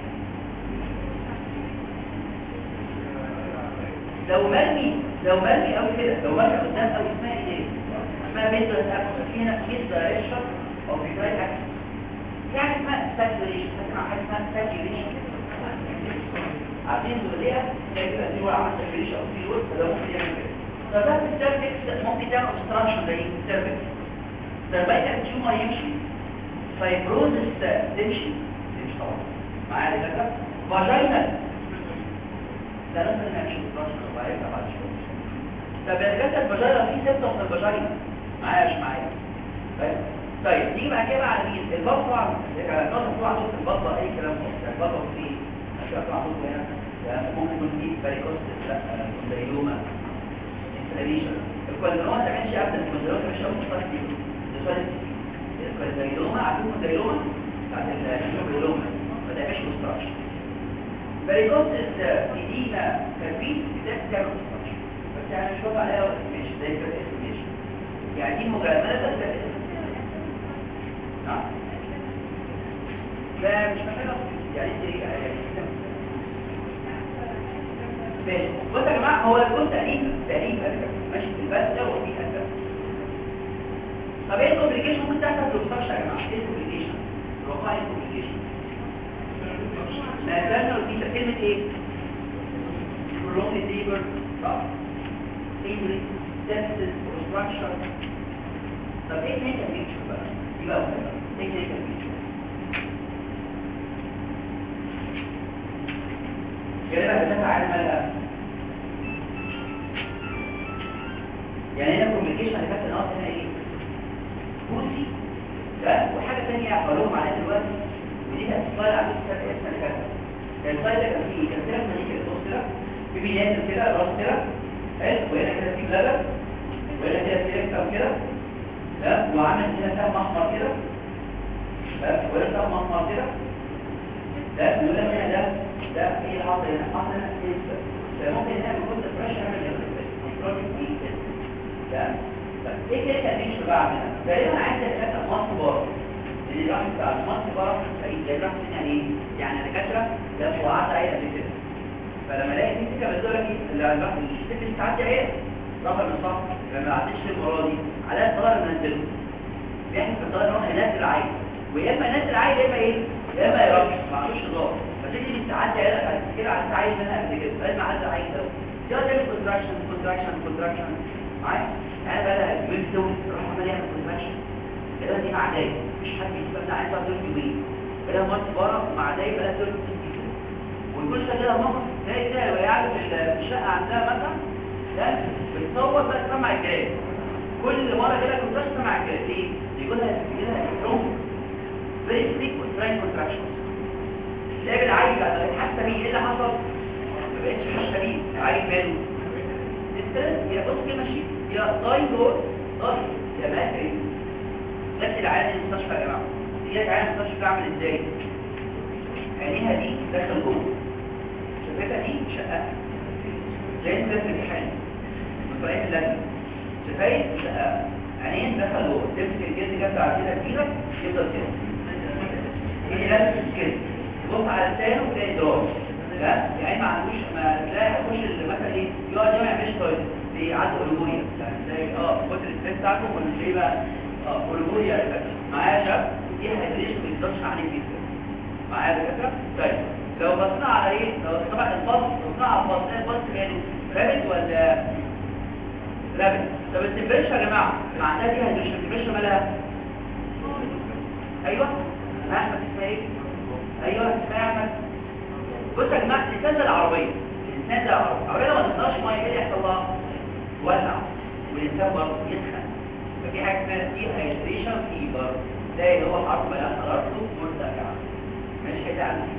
لو مرمي لو مرمي قوي كده لو مرمي قدام قوي اسمها ايه اسمها ميدل اكشن في هنا ميدل ريشن او بيدراي اكشن يعني اسمها ساتوريشن اسمها حاجه اسمها ساتوريشن عارفين دوليها زي كده دي هو عمل ساتوريشن او في وسط ده ممكن يعمل كده فده في السيرفكس ممكن تعمل اوبستراكشن زي السيرفكس ده بقى كان تيومر يمشي فايبروزس تمشي تمشي طبعا معايا كده فاجينال ده لازم نعمل اوبستراكشن وبعدين بعد شويه طب الجلسه الفاجينا في سيمتوم في الفاجينا معايا مش معايا طيب طيب نيجي بعد كده بقى على مين البطه طبعا النقطه طبعا في البطه اي كلام يعني البطه في اشياء طبعا هنا يعني ممكن يكون في باريكوستس لا كونديلوما انفلاميشن الكونديلوما ما تعملش ابدا الكونديلوما مش اول مصطلح دي الكونديلوما عارفين الكونديلوما بتاعت الكونديلوما ما تعملش مستراكشن باريكوستس ايدينا كبير ده تعمل مستراكشن بس يعني مش بقى عليها مش زي كده اسميش يعني دي مجاملة بس نعم لا مش محتاجة يعني دي يعني ماشي بص يا جماعة هو يكون تقريب تقريب ماشي في البس ده وفي هذا طب ايه الكومبليكيشن ممكن تحصل في الوصفة يا جماعة ايه انجري سيبسس اوبستراكشن طب ايه كلينيكال بيكتشر بقى دي بقى مهمه ايه كلينيكال بيكتشر غالبا بتدافع عن مالها يعني هنا الكوميونيكيشن اللي كانت ناقص هنا ايه كوسي ده وحاجه ثانيه هقولهم عليها دلوقتي ودي كانت سلايد على فكره السنه اللي فاتت كان السلايد ده كان فيه كان كده من كده بص كده في بينات كده راس كده حلو وهنا كده في بلبل وهنا كده في ركبه كده ده وعامل هنا سهم احمر كده بس وهنا سهم احمر كده ده يقول لك هنا ده ده ايه اللي حاصل هنا حاصل هنا ايه ممكن هنا بيكون البريشر يعمل ايه ده طب ايه كده كان مش بقى عاملها غالبا عايز اتكلم مصر بره اللي الواحد بتاع مصر بره اي زي راح يعني ايه يعني دكاتره ده وقعت عيله قبل كده فلما الاقي في سكه بتقول لك ايه الواحد الست اللي تعدي عيله رقم الصح لما ما عدتش المره دي على الطلب منزله بيحكي في الطلب ان هو هينزل عيل ويا اما ينزل عيل يا اما ايه يا اما يربي ما عندوش هزار فتيجي انت تعدي عيله بعد كده عدت عيل منها قبل كده لازم اعدي عيل ده ده تعمل كونتراكشن كونتراكشن كونتراكشن معايا انا بقى الجويل دول راح عمل يعمل كونتراكشن كده دي مع داي مش حد يبقى بتاع عايز تقول يومين كده ماتش بره ومع داي بقى تقول وكل ده كده موقف زي كده لو قاعد في الشقه عندها مثلا ده بتصور بقى تسمع الكلام كل مره كده كنت تسمع الكلام ليه؟ يقول لها يقول لها سترونج فيري ستيك وستراين كونتراكشنز تلاقي العيل بقى حاسه بيه ايه اللي حصل؟ ما بقتش حاسه بيه العيل ماله الثلاث يا بص كده ماشي يا ضاي دور ضاي يا ماتري نفس العيال المستشفى يا جماعه هي العيال المستشفى عامل ازاي عينيها دي داخل جوه شفتها دي شقه زي بس الامتحان مطلعين اللجنه شفايف شقه عينين دخل جوه تمسك الجلد جنب عندنا كده يفضل كده يجي لابس كده تبص على لسانه تلاقي دراج لا يعني ما عندوش ما تلاقي يخش مثلا ايه يقعد ما يعملش طيب دي عنده اولوجوريا يعني زي اه كتر الستريس بتاعته ولا ايه بقى اه اولوجوريا معايا شاب دي هيدريشن ما يقدرش عليه جدا معايا دكاتره طيب لو بصينا على ايه لو طبعا الباص بصينا على الباص ده الباص ماله رابط ولا رابط طب التمبريتشر يا جماعه اللي عندها دي هيدريشن التمبريتشر مالها ايوه احمد اسمها ايه ايوه اسمها احمد بص يا جماعه الانسان ده العربيه الانسان ده العربيه العربيه لما تطلعش ميه ايه اللي يحصل لها تولع والانسان برضه يسخن ففي حاجه اسمها دي هايدريشن فيبر ده اللي هو حرف بقى حرارته مرتفعه ماشي كده عندي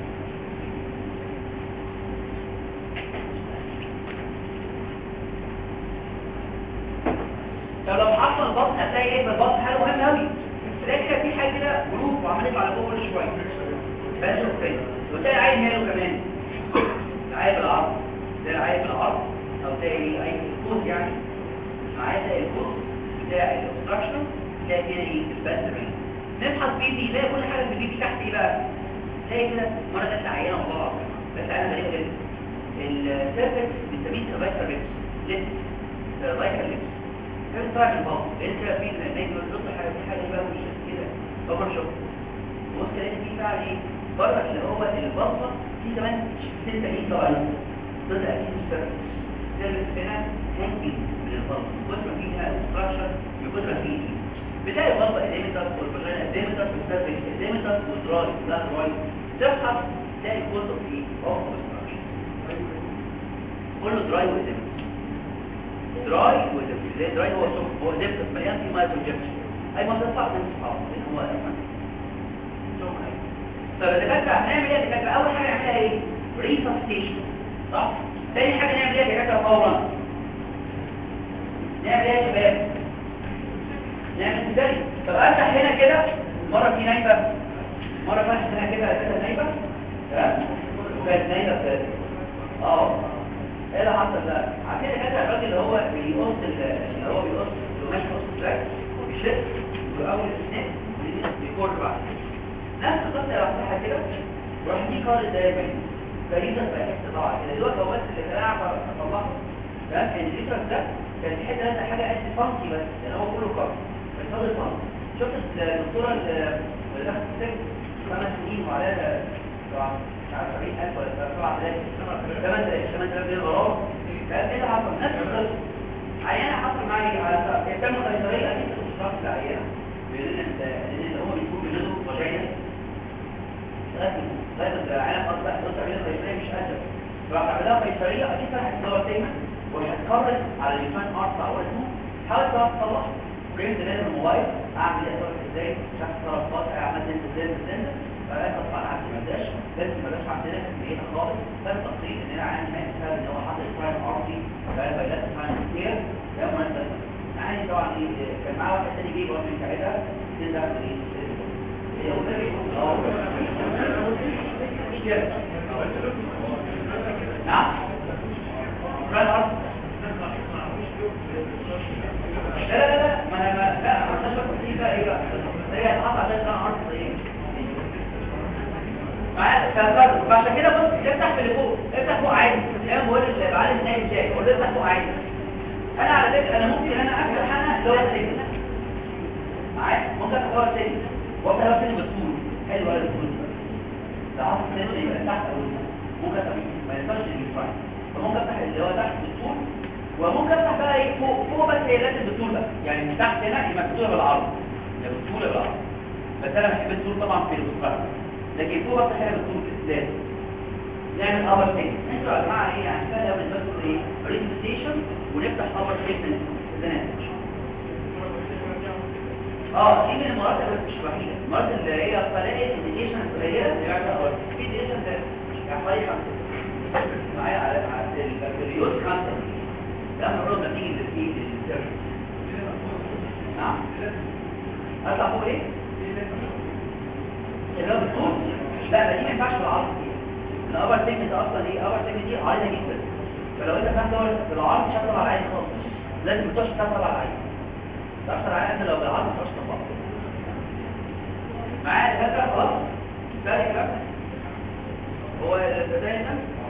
طب لو حصل البطن هتلاقي ايه في البطن حاجه مهمه قوي تلاقي كده في حاجه كده جروب وعمال يطلع لفوق كل شويه بس اوكي وتلاقي عيل ماله كمان عيل بالعرض ده عيل بالعرض او تلاقي عيل الكود يعني معايا تلاقي الكود تلاقي الاوبستراكشن تلاقي كده ايه الباتري نبحث بي بي تلاقي كل حاجه في البي بي تحت ايه بقى تلاقي كده مره جت عيانه والله بس انا غريبه جدا السيرفكس بنسميه سيرفايكال ريبس ليبس سيرفايكال ليبس كان طالع من البطن انت في نجم الضغط حاجه في حاجه بقى مش كده اوفر شوك بص كده في فعل ايه بره اللي هو البطه في كمان ستة ايه طبعا ضد اكيد السيرفكس السيرفكس هنا هانجي من البطن كتر فيها ستراكشر بكتر فيه بتلاقي البطه الديمتر والفاجينا الديمتر والسيرفكس الديمتر والدراي لا دراي تفحص تلاقي كتر فيه اوفر ستراكشر كله دراي وديمتر دراي وديمتر زي دراي هو سم هو ديمتر مليان فيه مايكرو جيبس اي ما تطلع من اصحابه لان هو اصلا سم طب الدكاتره هنعمل ايه يا دكاتره اول حاجه نعملها ايه ريسبستيشن صح تاني حاجه نعمل ايه يا دكاتره فورا نعمل ايه يا شباب نعمل ازاي طب افتح هنا كده مره في نايبه مره فتحت هنا كده كده نايبه تمام وكانت نايبه بتاعتي اه ايه اللي حصل ده عارفين كده الراجل اللي هو بيقص اللي هو بيقص ماشي قص تراك وبيشد واول الاثنين بيكورد بعد نفس القصه لو فتحها كده روح دي كارد دايما فريده بقى استطاعه كده دلوقتي هو بس اللي كان اعرف اطلعه ده كان الليترس ده كان في حته لازم حاجه قد فانكي بس لان هو كله كارد بس هو الفانكي شفت الدكتوره اللي دخلت السجن خمس سنين وعليها طبعا مش عارف 70000 ولا 7000 8000 8000 جنيه غرامه فايه اللي حصل نفس القصه عيانه حصل معايا على التم قيصريه اكيد مش شرط العيانه لان لان هو بيكون بينزل وجعيه لازم لازم العيان خلاص بقى بص عليها قيصريه مش قادر فراح عملها قيصريه اكيد فتحت الدواء تاني وهتكرر على الانسان اربع او اسمه حاول بقى تصلح برنت لازم الموبايل اعمل ايه اتصرف ازاي شخص طرف قاطع عملت انت ازاي ازاي فلا طبعا عندي ما داش لازم ما داش عندنا كميه خالص ده التقرير ان انا عندي ما بسبب ان هو حاطط فاين ارضي فالبيانات فاين كتير ده ما انت عندي طبعا ايه كان معاه واحد تاني جه برضه يساعدها تنزل ايه هي نعم فاين ارضي لا لا لا ما انا ما لا ما انا شايف بقى ايه بقى هي هتحط عشان كان عرض ايه معايا ففرق فعشان كده بص افتح في اللي فوق افتح فوق عادي انا بقول اللي بعلم النايم ازاي بقول له افتح فوق عادي انا على فكره انا ممكن انا افتح انا اللي هو السجن معايا ممكن افتح هو السجن وافتح هو السجن بالطول حلو ولا بالطول ده عصر السجن يبقى تحت او ممكن افتح ما ينفعش ينفع فممكن افتح اللي هو تحت بالطول وممكن افتح بقى ايه فوق فوق بس هي لازم بالطول بس يعني من تحت هنا يبقى بالطول بالعرض يا بالطول بالعرض بس انا بحب الطول طبعا في البخار لكن فوق بس هي بالطول لازم نعمل ابر تاني انتوا يا جماعه ايه يعني كده لو بنبص ايه ريزستيشن ونفتح ابر تاني اه دي من المرات بس مش وحيده المرات اللي هي طلعت انديكيشن قليله يعني ابر في انديكيشن ده يعني معايا على على البكتيريوز خمسه ده المفروض نتيجه للفيد للسيرش نعم اطلع فوق ايه اللي هو بالطول لا ما دي ما ينفعش بالعرض الابر تكني ده اصلا ايه ابر تكني دي عاليه جدا فلو انت فتحت بالعرض مش هتطلع على العين خالص لازم تخش تطلع على العين تأثر على انت لو بالعرض مش هتطلع معايا الفكره خلاص ده الكلام هو البدايه ده